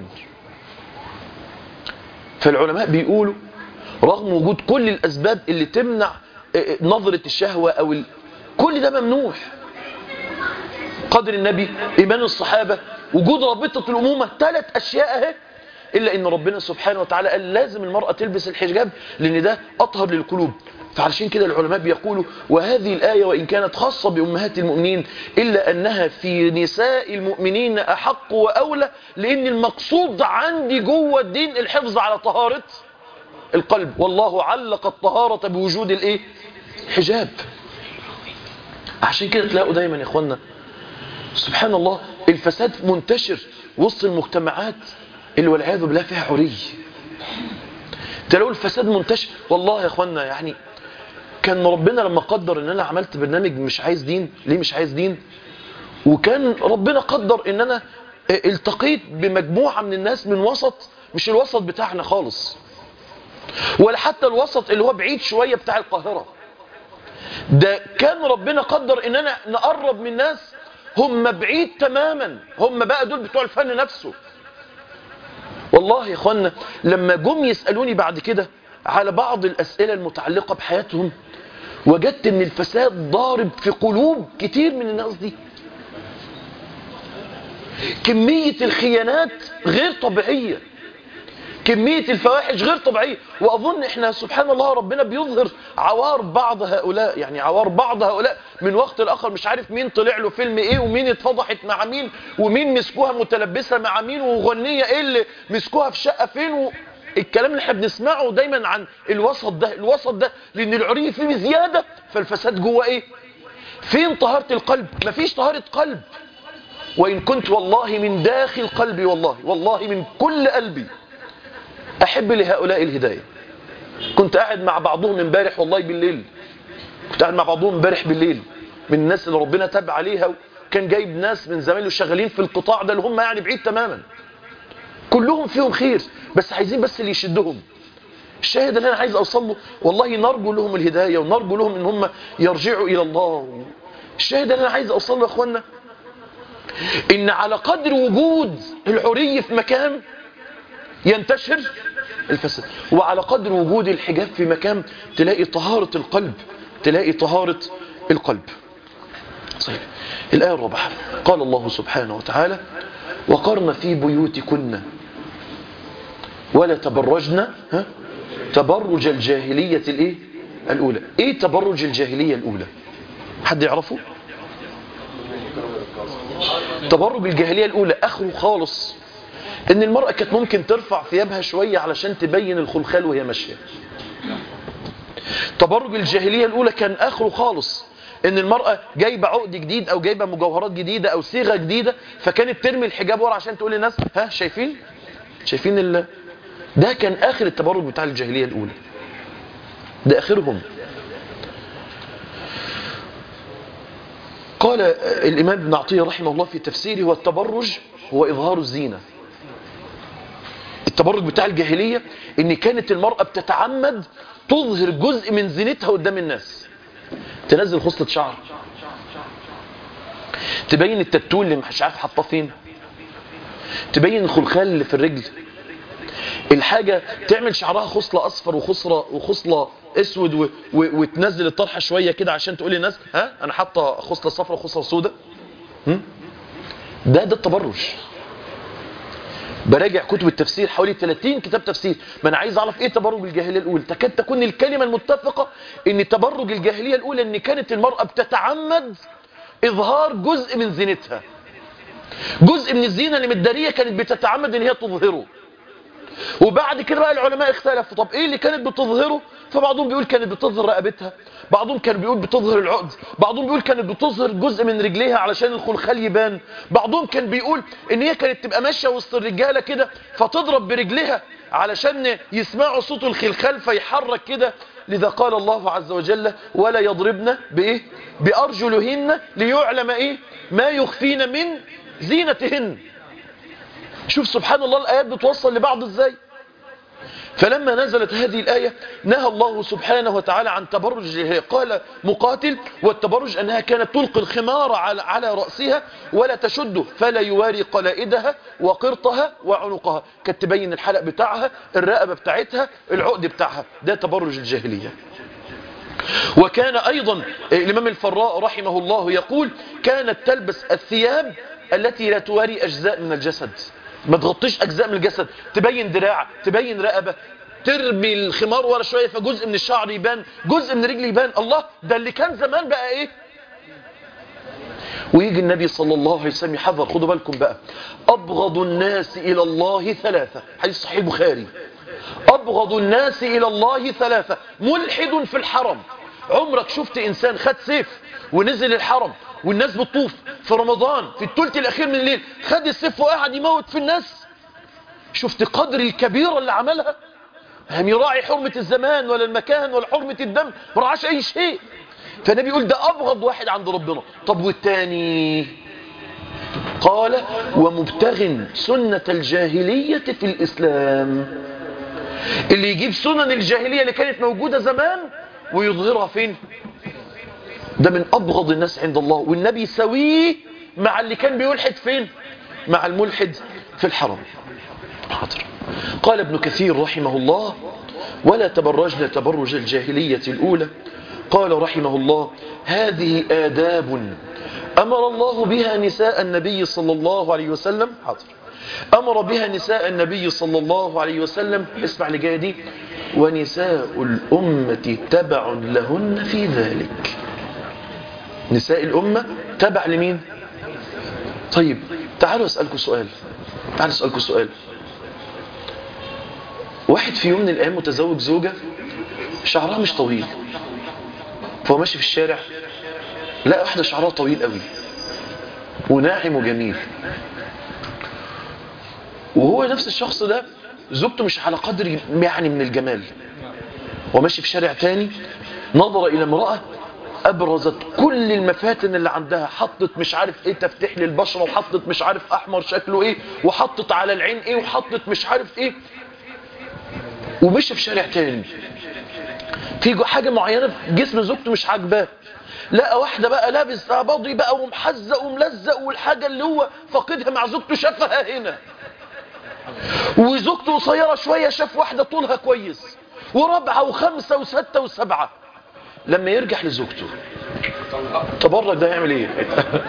فالعلماء بيقولوا رغم وجود كل الأسباب اللي تمنع نظرة الشهوة أو ال... كل ده ممنوع قدر النبي إيمان الصحابة وجود رابطة الأمومة ثلاث أشياء اهي إلا إن ربنا سبحانه وتعالى قال لازم المرأة تلبس الحجاب لأن ده أطهر للقلوب فعلشان كده العلماء بيقولوا وهذه الآية وإن كانت خاصة بأمهات المؤمنين إلا أنها في نساء المؤمنين أحق وأولى لأن المقصود عندي جوه الدين الحفظ على طهارة القلب والله علق الطهارة بوجود الإيه؟ حجاب عشان كده تلاقوا دايما يا إخوانا سبحان الله الفساد منتشر وسط المجتمعات اللي والعياذ بالله فيها عري تلاقوا الفساد منتشر والله يا اخوانا يعني كان ربنا لما قدر ان انا عملت برنامج مش عايز دين ليه مش عايز دين وكان ربنا قدر ان انا التقيت بمجموعة من الناس من وسط مش الوسط بتاعنا خالص ولا حتى الوسط اللي هو بعيد شوية بتاع القاهرة ده كان ربنا قدر اننا نقرب من ناس هم بعيد تماما هم بقى دول بتوع الفن نفسه والله يا اخوانا لما جم يسألوني بعد كده على بعض الأسئلة المتعلقة بحياتهم وجدت ان الفساد ضارب في قلوب كتير من الناس دي كمية الخيانات غير طبيعية كمية الفواحش غير طبيعية وأظن إحنا سبحان الله ربنا بيظهر عوار بعض هؤلاء يعني عوار بعض هؤلاء من وقت لآخر مش عارف مين طلع له فيلم إيه ومين اتفضحت مع مين ومين مسكوها متلبسة مع مين وغنية إيه اللي مسكوها في شقة فين و... الكلام اللي احنا بنسمعه دايما عن الوسط ده الوسط ده لأن العري فيه بزيادة فالفساد جوه إيه فين طهارة القلب مفيش طهارة قلب وإن كنت والله من داخل قلبي والله والله من كل قلبي أحب لهؤلاء الهداية كنت قاعد مع بعضهم امبارح والله بالليل كنت قاعد مع بعضهم امبارح بالليل من الناس اللي ربنا تاب عليها كان جايب ناس من زمايله شغالين في القطاع ده اللي هم يعني بعيد تماما كلهم فيهم خير بس عايزين بس اللي يشدهم الشاهد اللي انا عايز اوصل له والله نرجو لهم الهدايه ونرجو لهم ان هم يرجعوا الى الله الشاهد اللي انا عايز اوصل له يا اخوانا ان على قدر وجود الحري في مكان ينتشر الفساد وعلى قدر وجود الحجاب في مكان تلاقي طهارة القلب تلاقي طهارة القلب صحيح الآية الرابعة قال الله سبحانه وتعالى وقرن في بيوتكن ولا تبرجن ها تبرج الجاهلية الايه الأولى ايه تبرج الجاهلية الأولى حد يعرفه تبرج الجاهلية الأولى آخره خالص ان المرأة كانت ممكن ترفع ثيابها شوية علشان تبين الخلخال وهي ماشية تبرج الجاهلية الأولى كان آخره خالص ان المرأة جايبة عقد جديد او جايبة مجوهرات جديدة او صيغة جديدة فكانت ترمي الحجاب ورا عشان تقول للناس ها شايفين شايفين ال... ده كان آخر التبرج بتاع الجاهلية الأولى ده آخرهم قال الإمام ابن عطية رحمه الله في تفسيره والتبرج هو إظهار الزينة التبرج بتاع الجاهلية ان كانت المرأة بتتعمد تظهر جزء من زينتها قدام الناس تنزل خصلة شعر تبين التاتو اللي مش عارف حاطاه فين تبين الخلخال اللي في الرجل الحاجة تعمل شعرها خصلة أصفر وخصلة, وخصلة اسود و... و... وتنزل الطرحة شوية كده عشان تقول للناس ها أنا حاطة خصلة صفرة وخصلة سودة ده ده التبرج براجع كتب التفسير حوالي 30 كتاب تفسير ما انا عايز اعرف ايه تبرج الجاهليه الاولى تكاد تكون الكلمه المتفقه ان تبرج الجاهليه الاولى ان كانت المراه بتتعمد اظهار جزء من زينتها جزء من الزينه اللي متداريه كانت بتتعمد ان هي تظهره وبعد كده بقى العلماء اختلفوا طب ايه اللي كانت بتظهره فبعضهم بيقول كانت بتظهر رقبتها بعضهم كان بيقول بتظهر العقد بعضهم بيقول كانت بتظهر جزء من رجليها علشان الخلخال يبان بعضهم كان بيقول ان هي كانت تبقى ماشيه وسط الرجاله كده فتضرب برجلها علشان يسمعوا صوت الخلخال فيحرك كده لذا قال الله عز وجل ولا يضربن بايه بارجلهن ليعلم ايه ما يخفين من زينتهن شوف سبحان الله الآيات بتوصل لبعض ازاي فلما نزلت هذه الآية نهى الله سبحانه وتعالى عن تبرج قال مقاتل والتبرج أنها كانت تلقي الخمار على, على رأسها ولا تشده فلا يواري قلائدها وقرطها وعنقها كانت تبين الحلق بتاعها الرقبة بتاعتها العقد بتاعها ده تبرج الجاهلية وكان أيضا الإمام الفراء رحمه الله يقول كانت تلبس الثياب التي لا تواري أجزاء من الجسد ما تغطيش أجزاء من الجسد تبين دراع تبين رقبة ترمي الخمار ورا شوية فجزء من الشعر يبان جزء من الرجل يبان الله ده اللي كان زمان بقى ايه ويجي النبي صلى الله عليه وسلم يحذر خدوا بالكم بقى أبغض الناس إلى الله ثلاثة حديث صحيح البخاري أبغض الناس إلى الله ثلاثة ملحد في الحرم عمرك شفت إنسان خد سيف ونزل الحرم والناس بتطوف في رمضان في الثلث الأخير من الليل خد السيف وقعد يموت في الناس شفت قدر الكبيرة اللي عملها هم يراعي حرمة الزمان ولا المكان ولا حرمة الدم ما رعاش أي شيء فالنبي يقول ده أبغض واحد عند ربنا طب والتاني قال ومبتغ سنة الجاهلية في الإسلام اللي يجيب سنن الجاهلية اللي كانت موجودة زمان ويظهرها فين ده من أبغض الناس عند الله والنبي يسويه مع اللي كان بيلحد فين مع الملحد في الحرم حاضر قال ابن كثير رحمه الله ولا تبرجن تبرج الجاهلية الأولى قال رحمه الله هذه آداب أمر الله بها نساء النبي صلى الله عليه وسلم حاضر أمر بها نساء النبي صلى الله عليه وسلم اسمع لجاية دي ونساء الأمة تبع لهن في ذلك نساء الأمة تبع لمين طيب تعالوا أسألكم سؤال تعالوا أسألكم سؤال واحد في يوم من الأيام متزوج زوجة شعرها مش طويل فهو ماشي في الشارع لقى واحدة شعرها طويل قوي وناعم وجميل وهو نفس الشخص ده زوجته مش على قدر يعني من الجمال هو ماشي في شارع تاني نظر إلى امرأة أبرزت كل المفاتن اللي عندها حطت مش عارف ايه تفتح للبشرة وحطت مش عارف أحمر شكله ايه وحطت على العين ايه وحطت مش عارف ايه ومشي في شارع تاني في حاجة معينة في جسم زوجته مش عاجباه لقى واحدة بقى لابس بضي بقى ومحزق وملزق والحاجة اللي هو فاقدها مع زوجته شافها هنا وزوجته قصيرة شوية شاف واحدة طولها كويس ورابعة وخمسة وستة وسبعة لما يرجع لزوجته تبرك ده يعمل ايه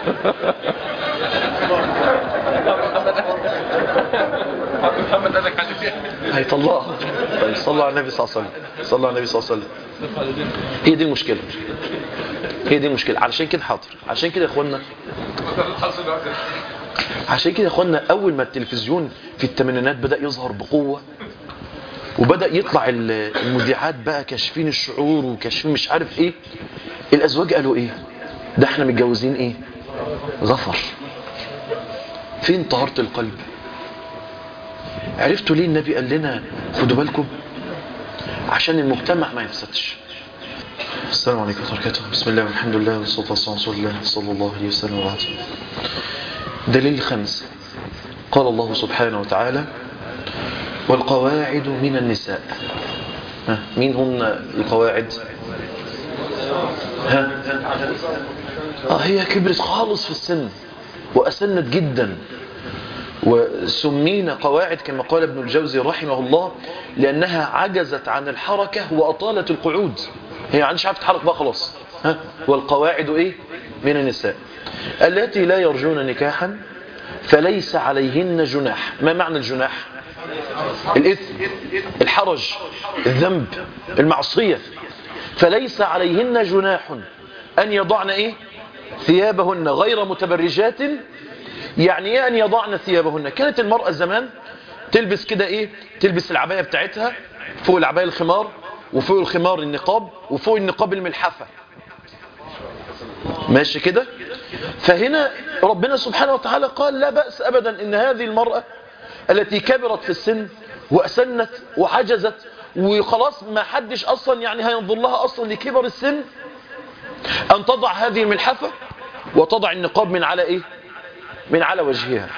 محمد قال لك على هيطلقها طيب صلوا على النبي صلى الله عليه وسلم صلوا على النبي صلى الله عليه وسلم هي دي المشكلة هي دي المشكلة علشان كده حاضر عشان كده يا اخوانا عشان كده يا اخوانا اول ما التلفزيون في الثمانينات بدأ يظهر بقوة وبدأ يطلع ال- المذيعات بقى كاشفين الشعور وكاشفين مش عارف ايه الازواج قالوا ايه ده احنا متجوزين ايه غفر فين طهارة القلب عرفتوا ليه النبي قال لنا خدوا بالكم عشان المجتمع ما يفسدش السلام عليكم ورحمة الله وبركاته بسم الله والحمد لله والصلاة والسلام على رسول الله صلى الله عليه وسلم وبعد دليل الخامس قال الله سبحانه وتعالى والقواعد من النساء ها مين هن القواعد ها آه هي كبرت خالص في السن وأسنت جدا وسمينا قواعد كما قال ابن الجوزي رحمه الله لأنها عجزت عن الحركة وأطالت القعود هي عندش عارفة تتحرك بقى خلاص ها والقواعد إيه من النساء التي لا يرجون نكاحا فليس عليهن جناح ما معنى الجناح الإثم الحرج الذنب المعصية فليس عليهن جناح أن يضعن إيه ثيابهن غير متبرجات يعني ايه ان يضعن ثيابهن كانت المرأة زمان تلبس كده ايه تلبس العباية بتاعتها فوق العباية الخمار وفوق الخمار النقاب وفوق النقاب الملحفة ماشي كده فهنا ربنا سبحانه وتعالى قال لا بأس أبدا إن هذه المرأة التي كبرت في السن وأسنت وحجزت وخلاص ما حدش أصلا يعني هينظر لها أصلا لكبر السن أن تضع هذه الملحفة وتضع النقاب من على إيه من على وجهها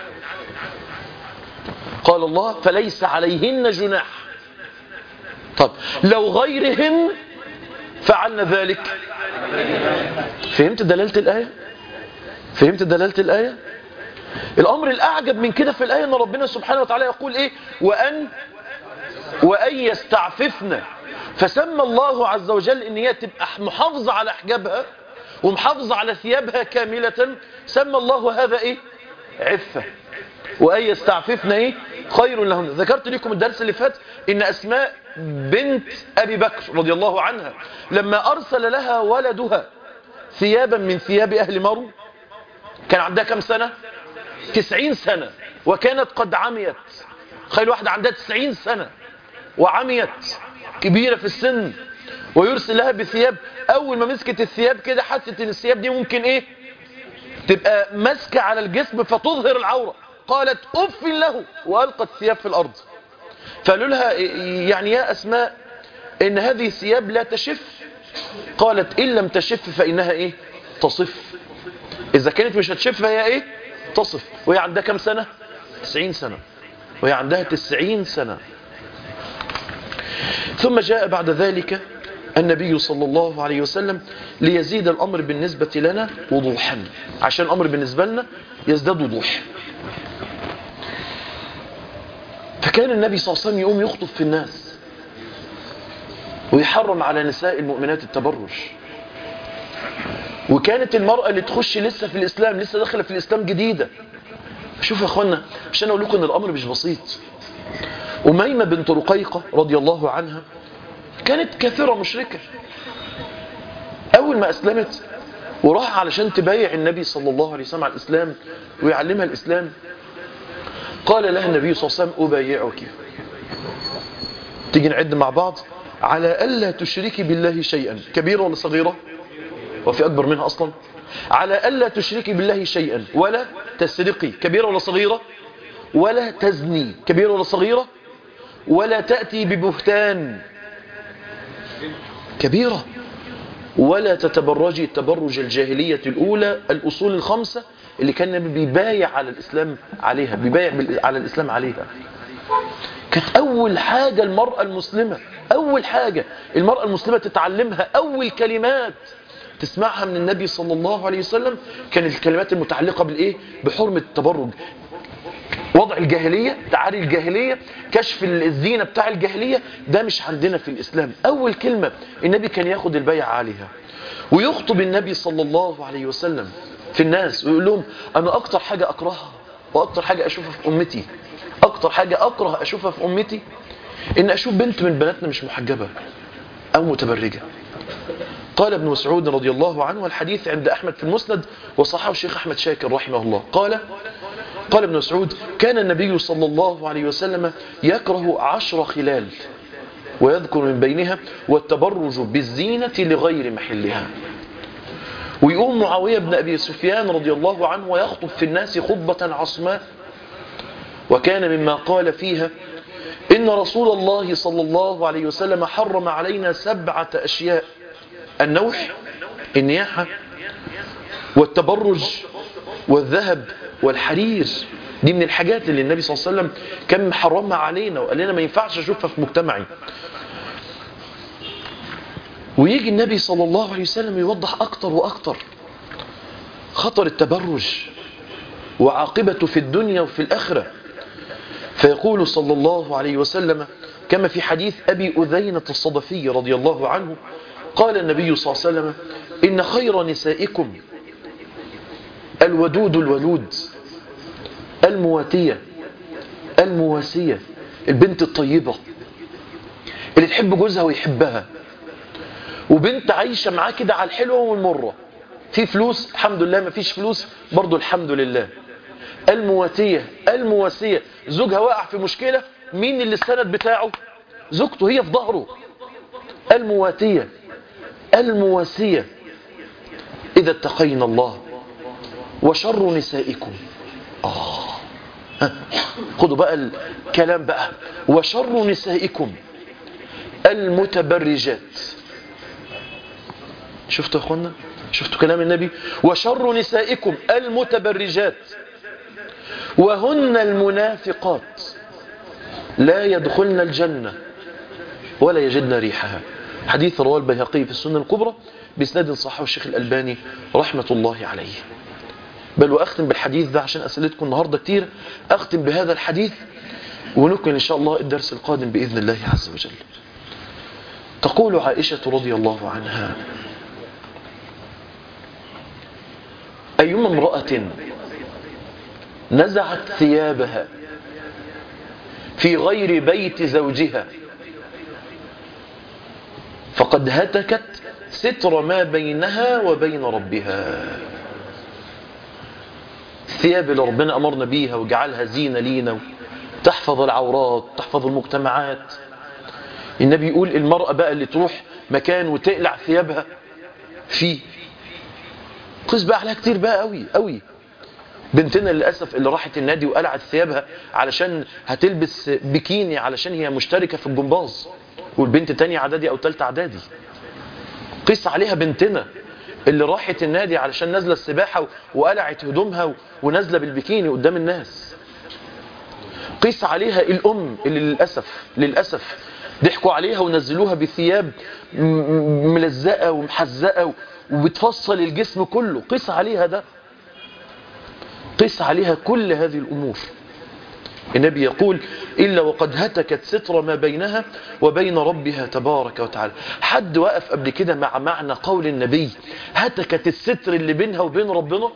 قال الله فليس عليهن جناح طب لو غيرهن فعلنا ذلك فهمت دلالة الآية فهمت دلالة الآية الأمر الأعجب من كده في الآية أن ربنا سبحانه وتعالى يقول إيه وأن وأن يستعففن فسمى الله عز وجل إن هي تبقى محافظة على حجابها ومحافظة على ثيابها كاملة سمى الله هذا إيه عفة وأن يستعففن إيه خير لهن ذكرت لكم الدرس اللي فات إن أسماء بنت أبي بكر رضي الله عنها لما أرسل لها ولدها ثيابا من ثياب أهل مرو كان عندها كم سنة تسعين سنة وكانت قد عميت خيل واحدة عندها تسعين سنة وعميت كبيرة في السن ويرسل لها بثياب أول ما مسكت الثياب كده حست إن الثياب دي ممكن إيه تبقى ماسكة على الجسم فتظهر العورة قالت أف له وألقت الثياب في الأرض فقالوا لها يعني يا أسماء إن هذه الثياب لا تشف قالت إن لم تشف فإنها إيه تصف إذا كانت مش هتشف فهي إيه تصف وهي عندها كم سنة 90 سنة وهي عندها 90 سنة ثم جاء بعد ذلك النبي صلى الله عليه وسلم ليزيد الأمر بالنسبة لنا وضوحا عشان الأمر بالنسبة لنا يزداد وضوح فكان النبي صلى الله عليه وسلم يقوم يخطب في الناس ويحرم على نساء المؤمنات التبرج وكانت المرأة اللي تخش لسه في الإسلام لسه داخله في الإسلام جديدة شوف يا أخوانا عشان أقول لكم أن الأمر مش بسيط أميمة بنت رقيقة رضي الله عنها كانت كافرة مشركة أول ما أسلمت وراح علشان تبايع النبي صلى الله عليه وسلم على الإسلام ويعلمها الإسلام قال لها النبي صلى الله عليه وسلم أبايعك تيجي نعد مع بعض على ألا تشركي بالله شيئا كبيرة ولا صغيرة وفي أكبر منها أصلا على ألا تشركي بالله شيئا ولا تسرقي كبيرة ولا صغيرة ولا تزني كبيرة ولا صغيرة ولا تأتي ببهتان كبيرة ولا تتبرجي التبرج الجاهلية الأولى الأصول الخمسة اللي كان النبي بيبايع على الإسلام عليها بيبايع على الإسلام عليها كانت أول حاجة المرأة المسلمة أول حاجة المرأة المسلمة تتعلمها أول كلمات تسمعها من النبي صلى الله عليه وسلم كانت الكلمات المتعلقة بالإيه؟ بحرمة التبرج وضع الجاهلية تعالي الجاهلية كشف الزينة بتاع الجاهلية ده مش عندنا في الإسلام أول كلمة النبي كان ياخد البيع عليها ويخطب النبي صلى الله عليه وسلم في الناس ويقول لهم أنا أكتر حاجة أكرهها وأكتر حاجة أشوفها في أمتي أكتر حاجة أكره أشوفها في أمتي إن أشوف بنت من بناتنا مش محجبة أو متبرجة قال ابن مسعود رضي الله عنه والحديث عند أحمد في المسند وصححه الشيخ أحمد شاكر رحمه الله قال قال ابن مسعود كان النبي صلى الله عليه وسلم يكره عشر خلال ويذكر من بينها والتبرج بالزينة لغير محلها ويقوم معاوية بن أبي سفيان رضي الله عنه ويخطب في الناس خطبة عصماء وكان مما قال فيها إن رسول الله صلى الله عليه وسلم حرم علينا سبعة أشياء النوح النياحة والتبرج والذهب والحرير دي من الحاجات اللي النبي صلى الله عليه وسلم كان محرمها علينا وقال لنا ما ينفعش اشوفها في مجتمعي ويجي النبي صلى الله عليه وسلم يوضح اكتر واكتر خطر التبرج وعاقبته في الدنيا وفي الاخره فيقول صلى الله عليه وسلم كما في حديث ابي اذينه الصدفي رضي الله عنه قال النبي صلى الله عليه وسلم ان خير نسائكم الودود الولود المواتية المواسية البنت الطيبة اللي تحب جوزها ويحبها وبنت عايشة معاه كده على الحلوة والمرة في فلوس الحمد لله ما فيش فلوس برضو الحمد لله المواتية المواسية زوجها وقع في مشكلة مين اللي السند بتاعه زوجته هي في ظهره المواتية المواسية إذا اتقينا الله وشر نسائكم آه ها. خدوا بقى الكلام بقى وشر نسائكم المتبرجات شفتوا يا اخوانا شفتوا كلام النبي وشر نسائكم المتبرجات وهن المنافقات لا يدخلن الجنة ولا يجدن ريحها حديث رواه البيهقي في السنة الكبرى بإسناد صححه الشيخ الألباني رحمة الله عليه بل وأختم بالحديث ده عشان أسئلتكم النهاردة كتير أختم بهذا الحديث ونكمل إن شاء الله الدرس القادم بإذن الله عز وجل تقول عائشة رضي الله عنها أيما امرأة نزعت ثيابها في غير بيت زوجها فقد هتكت ستر ما بينها وبين ربها الثياب اللي ربنا أمرنا بيها وجعلها زينة لينا تحفظ العورات تحفظ المجتمعات النبي يقول المرأة بقى اللي تروح مكان وتقلع ثيابها فيه قيس بقى عليها كتير بقى قوي قوي بنتنا للأسف اللي راحت النادي وقلعت ثيابها علشان هتلبس بكيني علشان هي مشتركة في الجمباز والبنت تانية اعدادي أو تالتة اعدادي قيس عليها بنتنا اللي راحت النادي علشان نازله السباحه وقلعت هدومها ونازله بالبكيني قدام الناس قيس عليها الام اللي للاسف للاسف ضحكوا عليها ونزلوها بثياب م- م- ملزقه ومحزقه وبتفصل الجسم كله قيس عليها ده قيس عليها كل هذه الامور النبي يقول إلا وقد هتكت ستر ما بينها وبين ربها تبارك وتعالى حد وقف قبل كده مع معنى قول النبي هتكت الستر اللي بينها وبين ربنا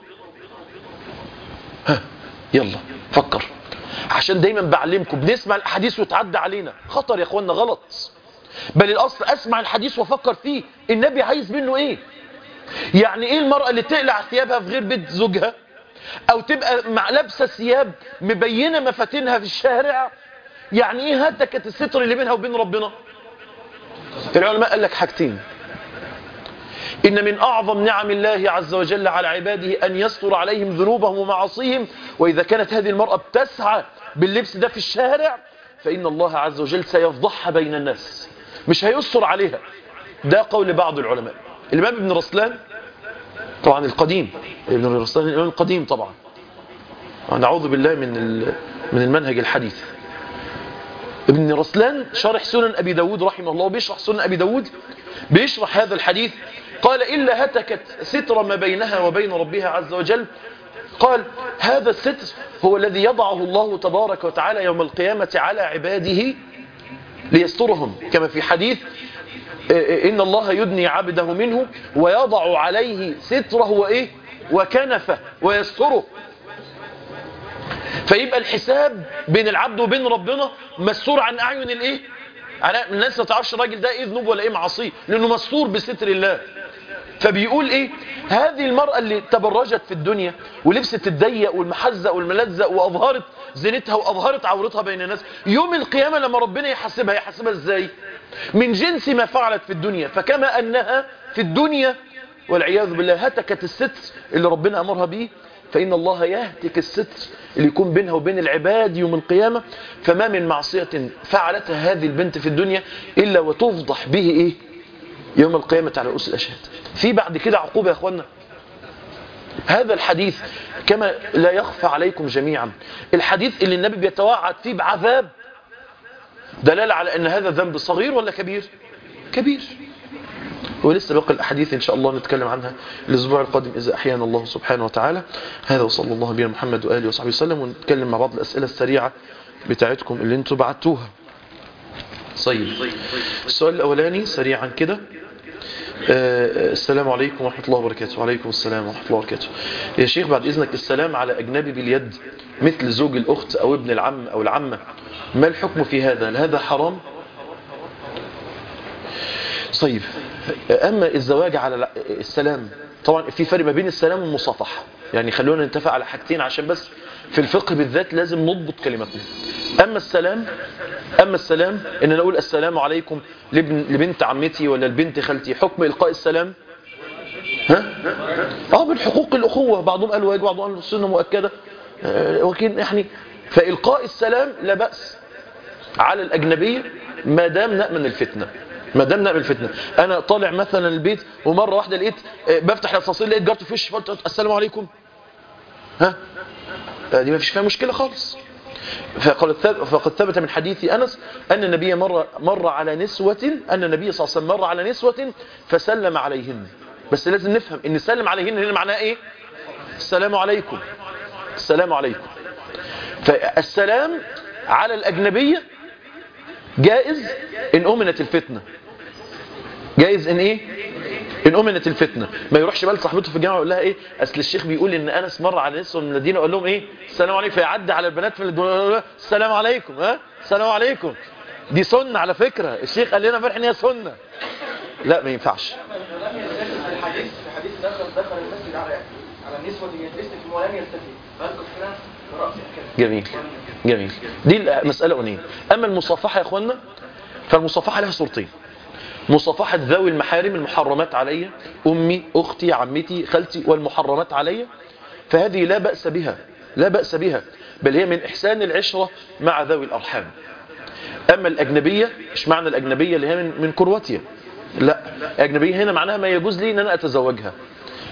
ها يلا فكر عشان دايما بعلمكم بنسمع الحديث وتعدى علينا خطر يا اخوانا غلط بل الاصل اسمع الحديث وافكر فيه النبي عايز منه ايه يعني ايه المرأة اللي تقلع ثيابها في غير بيت زوجها او تبقى مع لابسه ثياب مبينه مفاتنها في الشارع يعني ايه هتكت الستر اللي بينها وبين ربنا العلماء قال لك حاجتين إن من أعظم نعم الله عز وجل على عباده أن يستر عليهم ذنوبهم ومعاصيهم وإذا كانت هذه المرأة بتسعى باللبس ده في الشارع فإن الله عز وجل سيفضحها بين الناس مش هيستر عليها ده قول بعض العلماء الإمام ابن رسلان طبعا القديم ابن رسلان الإمام القديم طبعا نعوذ بالله من ال- من المنهج الحديث ابن رسلان شارح سنن أبي داود رحمه الله بيشرح سنن أبي داود بيشرح هذا الحديث قال إلا هتكت ستر ما بينها وبين ربها عز وجل قال هذا الستر هو الذي يضعه الله تبارك وتعالى يوم القيامة على عباده ليسترهم كما في حديث إن الله يدني عبده منه ويضع عليه ستره وإيه وكنفه ويستره فيبقى الحساب بين العبد وبين ربنا مستور عن أعين الإيه على الناس ما تعرفش الراجل ده ايه ذنوب ولا ايه معصيه لانه مستور بستر الله فبيقول ايه هذه المرأة اللي تبرجت في الدنيا ولبست الضيق والمحزق والملزق واظهرت زينتها واظهرت عورتها بين الناس يوم القيامة لما ربنا يحاسبها يحاسبها ازاي من جنس ما فعلت في الدنيا فكما انها في الدنيا والعياذ بالله هتكت الستر اللي ربنا امرها به فإن الله يهتك الستر اللي يكون بينها وبين العباد يوم القيامة فما من معصية فعلتها هذه البنت في الدنيا إلا وتفضح به إيه يوم القيامة على رؤوس الأشهاد في بعد كده عقوبة يا أخوانا هذا الحديث كما لا يخفى عليكم جميعا الحديث اللي النبي بيتوعد فيه بعذاب دلالة على أن هذا ذنب صغير ولا كبير كبير ولسه باقي الأحاديث إن شاء الله نتكلم عنها الأسبوع القادم إذا أحيانا الله سبحانه وتعالى هذا وصلى الله بنا محمد وآله وصحبه وسلم ونتكلم مع بعض الأسئلة السريعة بتاعتكم اللي انتوا بعتوها طيب السؤال الأولاني سريعا كده آه، السلام عليكم ورحمة الله وبركاته وعليكم السلام ورحمة الله وبركاته يا شيخ بعد إذنك السلام على أجنبي باليد مثل زوج الأخت أو ابن العم أو العمة ما الحكم في هذا هل هذا حرام طيب أما الزواج على السلام طبعا في فرق ما بين السلام والمصافحة يعني خلونا نتفق على حاجتين عشان بس في الفقه بالذات لازم نضبط كلماتنا أما السلام أما السلام إن أنا أقول السلام عليكم لابن لبنت عمتي ولا لبنت خالتي حكم إلقاء السلام ها؟ اه من حقوق الأخوة بعضهم قال واجب بعضهم قال السنة مؤكدة آه، ولكن يعني فإلقاء السلام لا بأس على الأجنبية ما دام نأمن الفتنة ما دام نأمن الفتنة أنا طالع مثلا البيت ومرة واحدة لقيت آه، بفتح الأسانسير لقيت جارتي في وشي فقلت السلام عليكم ها آه، دي ما فيش فيها مشكلة خالص فقد ثب- فقد ثبت من حديث أنس أن النبي مر, مر على نسوة أن النبي صلى الله عليه وسلم مر على نسوة فسلم عليهن بس لازم نفهم أن سلم عليهن هنا معناه إيه السلام عليكم السلام عليكم فالسلام على الأجنبية جائز إن أمنت الفتنة جائز إن إيه إن أمنت الفتنة ما يروحش بقى لصاحبته في الجامعة ويقول لها إيه أصل الشيخ بيقول إن أنس مر على نسوة من المدينة وقال لهم إيه السلام عليكم فيعدي على البنات في الدنيا السلام عليكم ها السلام عليكم دي سنة على فكرة الشيخ قال لنا امبارح إن هي سنة لا ما ينفعش الحديث في حديث دخل دخل المسجد على على النسوة يجلسن ولم يلتفت فألقى كده برأسه كده جميل جميل دي المسألة أنية أما المصافحة يا أخوانا فالمصافحة لها صورتين مصافحة ذوي المحارم المحرمات علي أمي أختي عمتي خالتي والمحرمات علي فهذه لا بأس بها لا بأس بها بل هي من إحسان العشرة مع ذوي الأرحام أما الأجنبية مش معنى الأجنبية اللي هي من, من كرواتيا لا الأجنبية هنا معناها ما يجوز لي أن أنا أتزوجها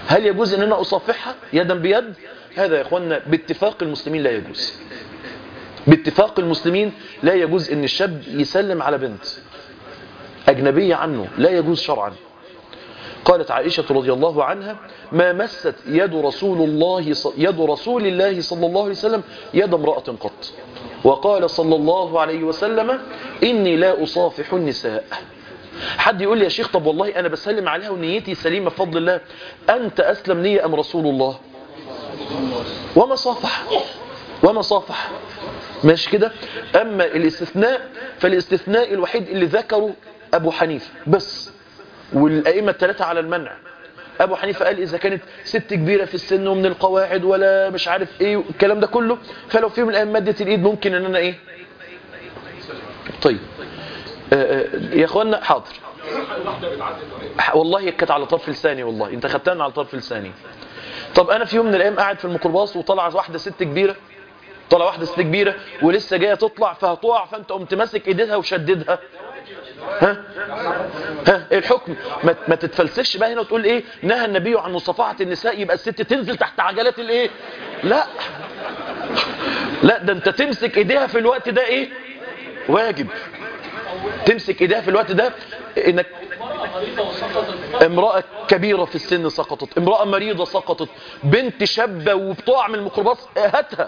هل يجوز ان انا اصافحها يدا بيد هذا يا اخوانا باتفاق المسلمين لا يجوز باتفاق المسلمين لا يجوز ان الشاب يسلم على بنت اجنبية عنه لا يجوز شرعا قالت عائشة رضي الله عنها ما مست يد رسول الله ص- يد رسول الله صلى الله عليه وسلم يد امرأة قط وقال صلى الله عليه وسلم إني لا أصافح النساء حد يقول لي يا شيخ طب والله أنا بسلم عليها ونيتي سليمة بفضل الله أنت أسلم نية أم رسول الله وما صافح وما صافح ماشي كده أما الاستثناء فالاستثناء الوحيد اللي ذكره أبو حنيفة بس والأئمة الثلاثة على المنع أبو حنيفة قال إذا كانت ست كبيرة في السن ومن القواعد ولا مش عارف إيه الكلام ده كله فلو في من الأيام مادة الإيد ممكن إن أنا إيه طيب آه، آه، يا أخوانا حاضر ح- والله كانت على طرف لساني والله انت خدتها على طرف لساني طب انا في يوم من الايام قاعد في الميكروباص وطلع واحده ست كبيره طلع واحده ست كبيره ولسه جايه تطلع فهتقع فانت قمت ماسك ايديها وشددها ها ها ايه الحكم ما, ما تتفلسفش بقى هنا وتقول ايه نهى النبي عن مصافحه النساء يبقى الست تنزل تحت عجلات الايه لا لا ده انت تمسك ايديها في الوقت ده ايه واجب تمسك ايديها في الوقت ده انك امرأة كبيرة في السن سقطت امرأة مريضة سقطت بنت شابة وبتقع من الميكروباص هاتها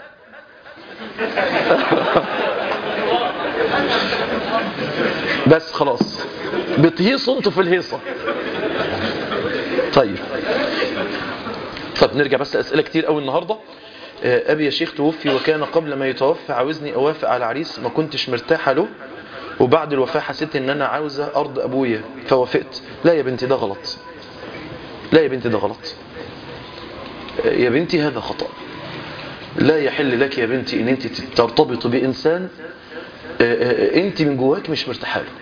بس خلاص بتهيصوا انتوا في الهيصة طيب طب نرجع بس أسئلة كتير قوي النهاردة آه، أبي يا شيخ توفي وكان قبل ما يتوفى عاوزني أوافق على عريس ما كنتش مرتاحة له وبعد الوفاة حسيت ان انا عاوزة ارض ابويا فوافقت لا يا بنتي ده غلط لا يا بنتي ده غلط يا بنتي هذا خطأ لا يحل لك يا بنتي ان انت ترتبط بانسان انت من جواك مش مرتاحه له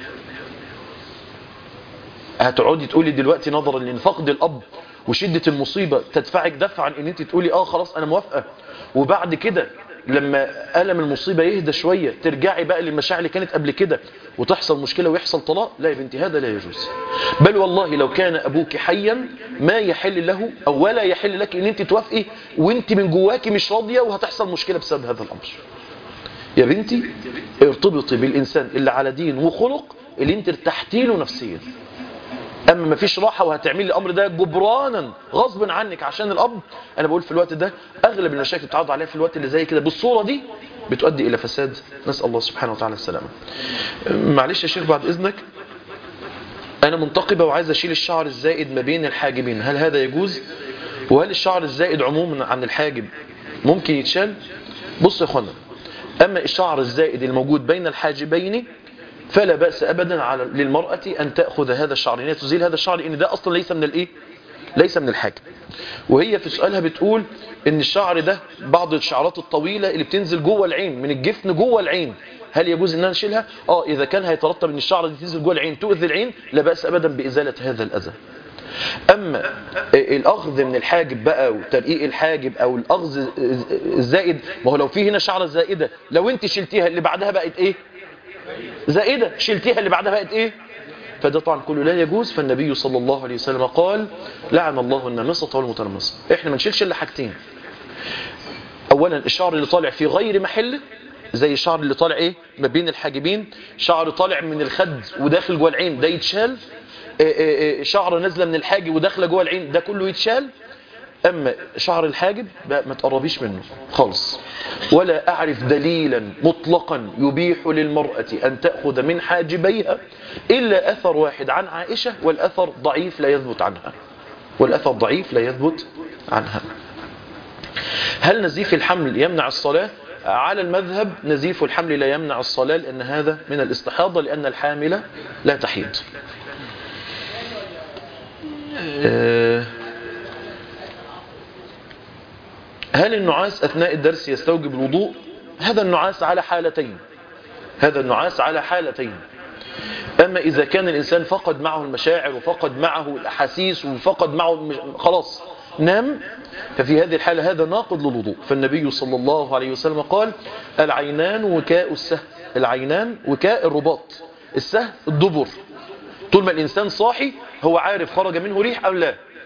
هتقعدي تقولي دلوقتي نظرا لفقد الاب وشدة المصيبة تدفعك دفعا ان انت تقولي اه خلاص انا موافقة وبعد كده لما ألم المصيبة يهدى شوية ترجعي بقى للمشاعر اللي كانت قبل كده وتحصل مشكلة ويحصل طلاق لا يا بنتي هذا لا يجوز بل والله لو كان أبوك حيا ما يحل له أو ولا يحل لك ان انت توافقي وانت من جواكي مش راضية وهتحصل مشكلة بسبب هذا الأمر يا بنتي ارتبطي بالإنسان اللي على دين وخلق اللي انت ارتحتي له نفسيا اما ما فيش راحه وهتعملي الامر ده جبرانا غصب عنك عشان الاب انا بقول في الوقت ده اغلب المشاكل اللي بتعرض عليها في الوقت اللي زي كده بالصوره دي بتؤدي الى فساد نسال الله سبحانه وتعالى السلامه معلش يا شيخ بعد اذنك انا منتقبه وعايز اشيل الشعر الزائد ما بين الحاجبين هل هذا يجوز وهل الشعر الزائد عموما عن الحاجب ممكن يتشال بص يا اخوانا اما الشعر الزائد الموجود بين الحاجبين فلا بأس أبدا على للمرأة أن تأخذ هذا الشعر يعني تزيل هذا الشعر إن ده أصلا ليس من الإيه ليس من الحاجب وهي في سؤالها بتقول إن الشعر ده بعض الشعرات الطويلة اللي بتنزل جوه العين من الجفن جوه العين هل يجوز ان انا اشيلها اه اذا كان هيترتب ان الشعره دي تنزل جوه العين تؤذي العين لا باس ابدا بازاله هذا الاذى اما الاخذ من الحاجب بقى وترقيق الحاجب او الاخذ الزائد ما هو لو في هنا شعره زائده لو انت شلتيها اللي بعدها بقت ايه زائدة شلتيها اللي بعدها بقت ايه فده طبعا كله لا يجوز فالنبي صلى الله عليه وسلم قال لعن الله النامصة والمتنمصة احنا ما نشيلش الا حاجتين اولا الشعر اللي طالع في غير محله زي الشعر اللي طالع ايه ما بين الحاجبين شعر طالع من الخد وداخل جوه العين ده يتشال شعر نازله من الحاجب وداخله جوه العين ده كله يتشال أما شعر الحاجب ما تقربيش منه خالص ولا أعرف دليلا مطلقا يبيح للمرأة أن تأخذ من حاجبيها إلا أثر واحد عن عائشة والأثر ضعيف لا يثبت عنها والأثر ضعيف لا يثبت عنها هل نزيف الحمل يمنع الصلاة؟ على المذهب نزيف الحمل لا يمنع الصلاة لأن هذا من الاستحاضة لأن الحاملة لا تحيض أه هل النعاس أثناء الدرس يستوجب الوضوء هذا النعاس على حالتين هذا النعاس على حالتين أما إذا كان الإنسان فقد معه المشاعر وفقد معه الأحاسيس وفقد معه خلاص نام ففي هذه الحالة هذا ناقض للوضوء فالنبي صلى الله عليه وسلم قال العينان وكاء السه العينان وكاء الرباط السه الدبر طول ما الإنسان صاحي هو عارف خرج منه ريح أو لا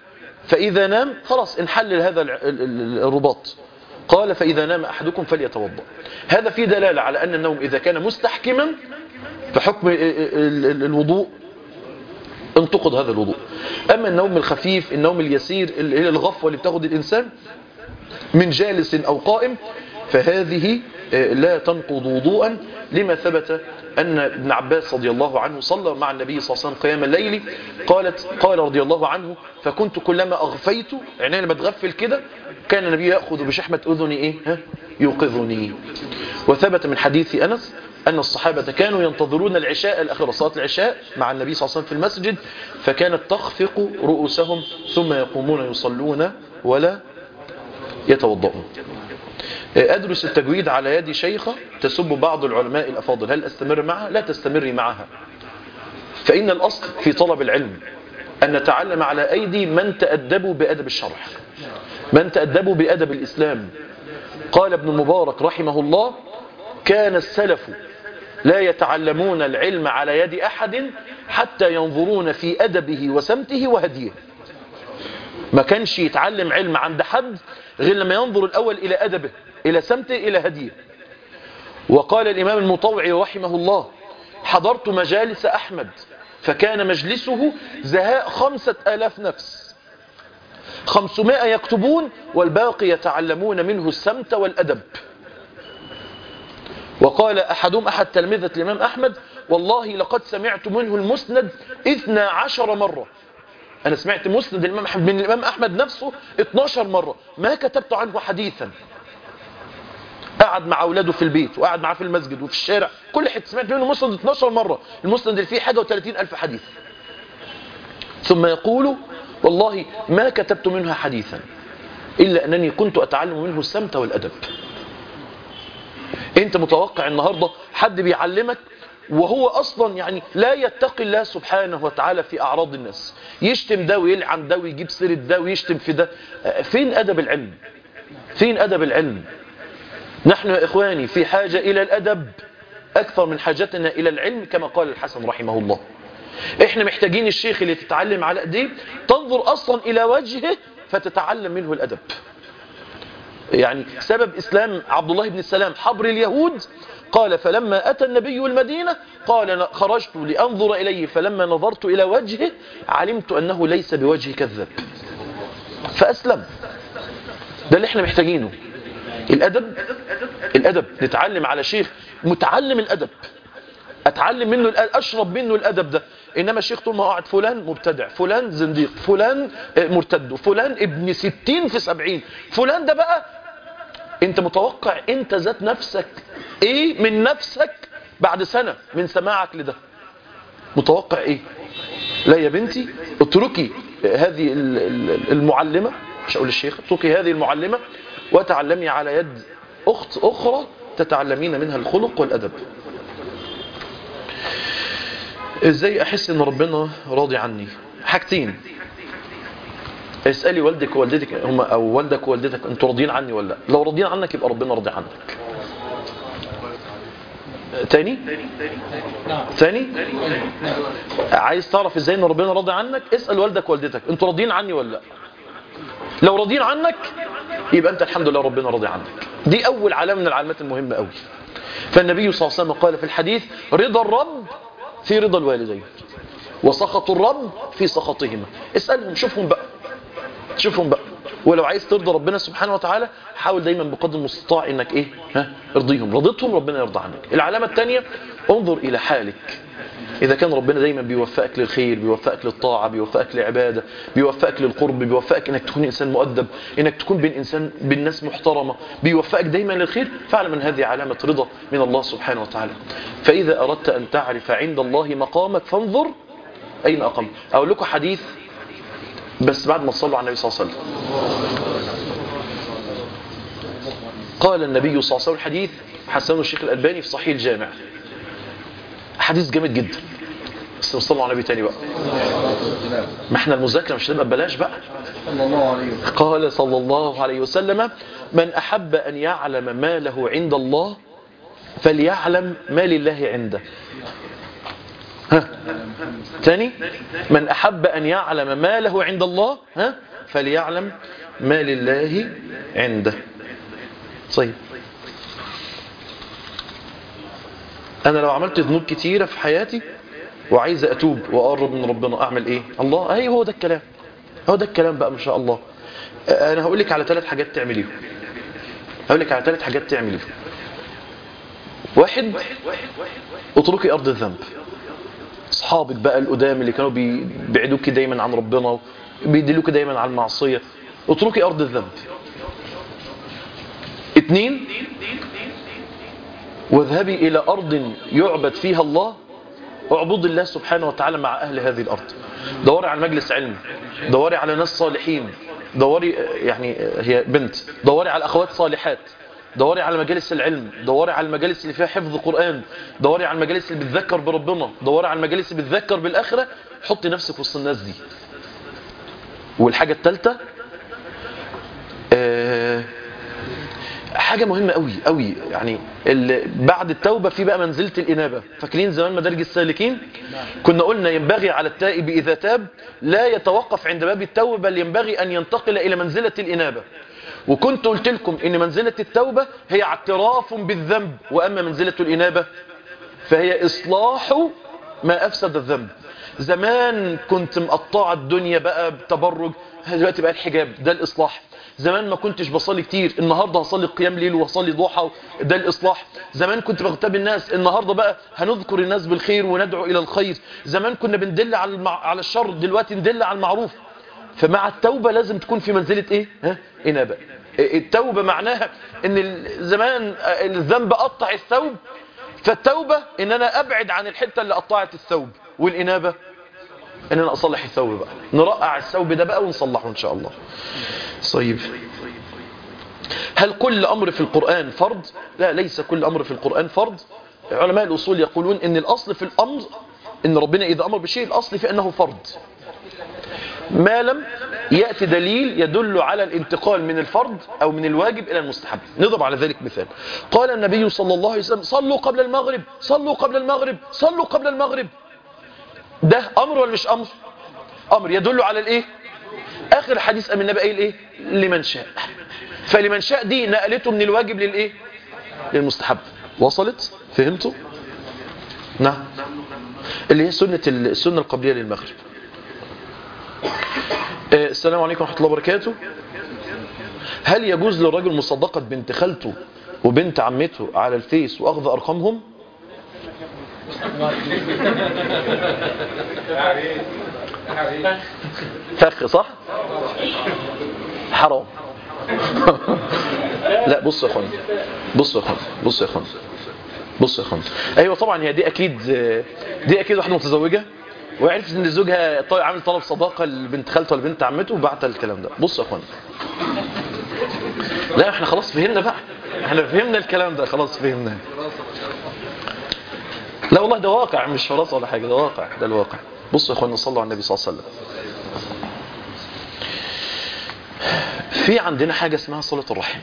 فإذا نام خلاص انحل هذا ال- ال- ال- الرباط قال فإذا نام أحدكم فليتوضأ هذا في دلالة على أن النوم إذا كان مستحكما فحكم ال- ال- ال- الوضوء انتقد هذا الوضوء أما النوم الخفيف النوم اليسير اللي هي الغفوة اللي بتاخد الإنسان من جالس أو قائم فهذه آه، لا تنقض وضوءا لما ثبت أن ابن عباس رضي الله عنه صلى مع النبي صلى الله عليه وسلم قيام الليل قالت قال رضي الله عنه فكنت كلما أغفيت يعني لما تغفل كده كان النبي يأخذ بشحمة أذني إيه ها؟ يوقظني وثبت من حديث أنس أن الصحابة كانوا ينتظرون العشاء الأخيرة صلاة العشاء مع النبي صلى الله عليه وسلم في المسجد فكانت تخفق رؤوسهم ثم يقومون يصلون ولا يتوضؤون أدرس التجويد على يد شيخة تسب بعض العلماء الأفاضل هل أستمر معها؟ لا تستمري معها فإن الأصل في طلب العلم أن نتعلم على أيدي من تأدبوا بأدب الشرع من تأدبوا بأدب الإسلام قال ابن المبارك رحمه الله كان السلف لا يتعلمون العلم على يد أحد حتى ينظرون في أدبه وسمته وهديه ما كانش يتعلم علم عند حد غير لما ينظر الأول إلى أدبه إلى سمته إلى هديه وقال الإمام المطوعي رحمه الله حضرت مجالس أحمد فكان مجلسه زهاء خمسة آلاف نفس خمسمائة يكتبون والباقي يتعلمون منه السمت والأدب وقال أحدهم أحد تلمذة الإمام أحمد والله لقد سمعت منه المسند إثنى عشر مرة أنا سمعت مسند الإمام أحمد من الإمام أحمد نفسه 12 مرة ما كتبت عنه حديثا قعد مع أولاده في البيت وقعد معاه في المسجد وفي الشارع كل حته سمعت منه مسند 12 مرة المسند اللي فيه حاجة و30 ألف حديث ثم يقول والله ما كتبت منها حديثا إلا أنني كنت أتعلم منه السمت والأدب أنت متوقع النهاردة حد بيعلمك وهو أصلا يعني لا يتقي الله سبحانه وتعالى في أعراض الناس يشتم ده ويلعن ده ويجيب سيرة ده ويشتم في ده فين أدب العلم فين أدب العلم نحن يا إخواني في حاجة إلى الأدب أكثر من حاجتنا إلى العلم كما قال الحسن رحمه الله إحنا محتاجين الشيخ اللي تتعلم على أيديه تنظر أصلا إلى وجهه فتتعلم منه الأدب يعني سبب إسلام عبد الله بن السلام حبر اليهود قال فلما أتى النبي المدينة قال خرجت لأنظر إليه فلما نظرت إلى وجهه علمت أنه ليس بوجه كذاب فأسلم ده اللي احنا محتاجينه الأدب الأدب نتعلم على شيخ متعلم الأدب أتعلم منه الأدب أشرب منه الأدب ده إنما الشيخ طول ما قاعد فلان مبتدع فلان زنديق فلان مرتد فلان ابن ستين في سبعين فلان ده بقى انت متوقع انت ذات نفسك ايه من نفسك بعد سنة من سماعك لده متوقع ايه لا يا بنتي اتركي هذه المعلمة مش اقول الشيخ اتركي هذه المعلمة وتعلمي على يد اخت اخرى تتعلمين منها الخلق والادب ازاي احس ان ربنا راضي عني حاجتين اسألي والدك ووالدتك هم او والدك ووالدتك انتوا راضيين عني ولا لا لو راضيين عنك يبقى ربنا راضي عنك تاني تاني عايز تعرف ازاي ان ربنا راضي عنك اسأل والدك ووالدتك انتوا راضيين عني ولا لا لو راضيين عنك يبقى انت الحمد لله ربنا راضي عنك دي اول علامه من العلامات المهمه قوي فالنبي صلى الله عليه وسلم قال في الحديث رضا الرب في رضا الوالدين وسخط الرب في سخطهما اسالهم شوفهم بقى شوفهم بقى ولو عايز ترضى ربنا سبحانه وتعالى حاول دايما بقدر المستطاع انك ايه ها ارضيهم رضيتهم ربنا يرضى عنك العلامه الثانيه انظر الى حالك إذا كان ربنا دايما بيوفقك للخير بيوفقك للطاعة بيوفقك لعبادة بيوفقك للقرب بيوفقك إنك تكون إنسان مؤدب إنك تكون بين إنسان بين ناس محترمة بيوفقك دايما للخير فاعلم أن هذه علامة رضا من الله سبحانه وتعالى فإذا أردت أن تعرف عند الله مقامك فانظر أين أقام أقول لكم حديث بس بعد ما تصلوا على النبي صلى الله عليه وسلم قال النبي صلى الله عليه وسلم الحديث حسنه الشيخ الألباني في صحيح الجامع حديث جامد جدا بس نصلوا على النبي تاني بقى ما احنا المذاكره مش هتبقى ببلاش بقى صلى الله عليه وسلم قال صلى الله عليه وسلم من احب ان يعلم ما له عند الله فليعلم ما لله عنده ها تاني من احب ان يعلم ما له عند الله ها فليعلم ما لله عنده طيب انا لو عملت ذنوب كتيرة في حياتي وعايز اتوب واقرب من ربنا اعمل ايه الله اي هو ده الكلام هو ده الكلام بقى ما شاء الله انا هقول لك على ثلاث حاجات تعمليهم هقول لك على ثلاث حاجات تعمليهم واحد اتركي ارض الذنب اصحابك بقى القدام اللي كانوا بيبعدوك دايما عن ربنا بيدلوك دايما على المعصيه اتركي ارض الذنب اتنين واذهبي الى ارض يعبد فيها الله اعبد الله سبحانه وتعالى مع اهل هذه الارض دوري على مجلس علم دوري على ناس صالحين دوري يعني هي بنت دوري على اخوات صالحات دوري على مجالس العلم دوري على المجالس اللي فيها حفظ قرآن دوري على المجالس اللي بتذكر بربنا دوري على المجالس اللي بتذكر بالآخرة حطي نفسك وسط الناس دي والحاجة الثالثة آه حاجة مهمة قوي قوي يعني بعد التوبة في بقى منزلة الإنابة فاكرين زمان مدارج السالكين كنا قلنا ينبغي على التائب إذا تاب لا يتوقف عند باب التوبة بل ينبغي أن ينتقل إلى منزلة الإنابة وكنت قلت لكم ان منزلة التوبة هي اعتراف بالذنب واما منزلة الانابة فهي اصلاح ما افسد الذنب زمان كنت مقطعة الدنيا بقى بتبرج دلوقتي بقى الحجاب ده الاصلاح زمان ما كنتش بصلي كتير النهاردة هصلي قيام ليل وهصلي ضحى ده الإصلاح زمان كنت بغتاب الناس النهاردة بقى هنذكر الناس بالخير وندعو إلى الخير زمان كنا بندل على, المع... على الشر دلوقتي ندل على المعروف فمع التوبة لازم تكون في منزلة ايه ها إنابة التوبة معناها ان زمان الذنب قطع الثوب فالتوبة ان انا ابعد عن الحتة اللي قطعت الثوب والانابة ان انا اصلح الثوب بقى نرقع الثوب ده بقى ونصلحه ان شاء الله طيب هل كل امر في القرآن فرض لا ليس كل امر في القرآن فرض علماء الاصول يقولون ان الاصل في الامر ان ربنا اذا امر بشيء الاصل في انه فرض ما لم يأتي دليل يدل على الانتقال من الفرض أو من الواجب إلى المستحب نضرب على ذلك مثال قال النبي صلى الله عليه وسلم صلوا قبل المغرب صلوا قبل المغرب صلوا قبل المغرب ده أمر ولا مش أمر أمر يدل على الإيه آخر حديث أم النبي قايل إيه لمن شاء فلمن شاء دي نقلته من الواجب للإيه للمستحب وصلت فهمتوا نعم اللي هي سنة السنة القبلية للمغرب السلام عليكم ورحمة الله وبركاته هل يجوز للرجل مصدقة بنت خالته وبنت عمته على الفيس وأخذ أرقامهم فخ صح حرام لا بص يا اخوان بص يا اخوان بص يا اخوان بص يا اخوان ايوه طبعا هي دي اكيد دي اكيد واحده متزوجه وعرفت ان زوجها عامل طلب صداقه لبنت خالته ولا بنت عمته وبعت الكلام ده بص يا اخوان لا احنا خلاص فهمنا بقى احنا فهمنا الكلام ده خلاص فهمناه لا والله ده واقع مش فرصه ولا حاجه ده واقع ده الواقع بصوا يا اخوانا صلوا على النبي صلى الله عليه وسلم في عندنا حاجه اسمها صله الرحم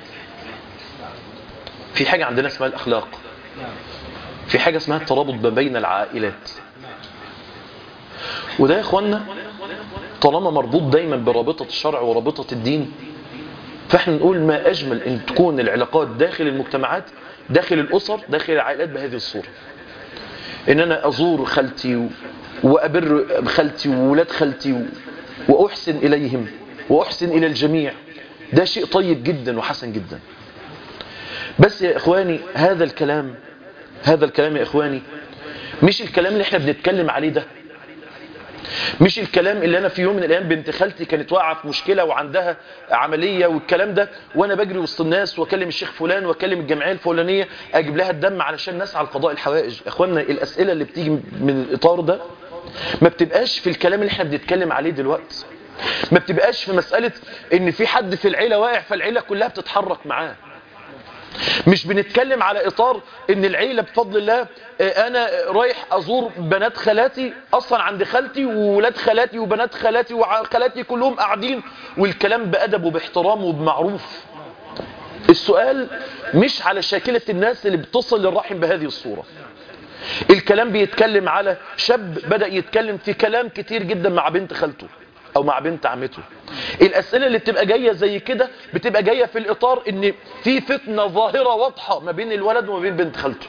في حاجه عندنا اسمها الاخلاق في حاجه اسمها الترابط ما بين العائلات وده يا اخوانا طالما مربوط دايما برابطة الشرع ورابطة الدين فاحنا نقول ما اجمل ان تكون العلاقات داخل المجتمعات داخل الاسر داخل العائلات بهذه الصورة ان انا ازور خالتي وابر خالتي وولاد خالتي واحسن اليهم واحسن الى الجميع ده شيء طيب جدا وحسن جدا بس يا اخواني هذا الكلام هذا الكلام يا اخواني مش الكلام اللي احنا بنتكلم عليه ده مش الكلام اللي انا في يوم من الايام بنت خالتي كانت واقعه في مشكله وعندها عمليه والكلام ده وانا بجري وسط الناس واكلم الشيخ فلان واكلم الجمعيه الفلانيه اجيب لها الدم علشان نسعى لقضاء الحوائج اخواننا الاسئله اللي بتيجي من الاطار ده ما بتبقاش في الكلام اللي احنا بنتكلم عليه دلوقتي ما بتبقاش في مساله ان في حد في العيله واقع فالعيله كلها بتتحرك معاه مش بنتكلم على اطار ان العيلة بفضل الله انا رايح ازور بنات خالاتي اصلا عند خالتي وولاد خالاتي وبنات خالاتي وخالاتي كلهم قاعدين والكلام بادب وباحترام وبمعروف السؤال مش على شاكلة الناس اللي بتصل للرحم بهذه الصورة الكلام بيتكلم على شاب بدأ يتكلم في كلام كتير جدا مع بنت خالته او مع بنت عمته الاسئله اللي بتبقى جايه زي كده بتبقى جايه في الاطار ان في فتنه ظاهره واضحه ما بين الولد وما بين بنت خالته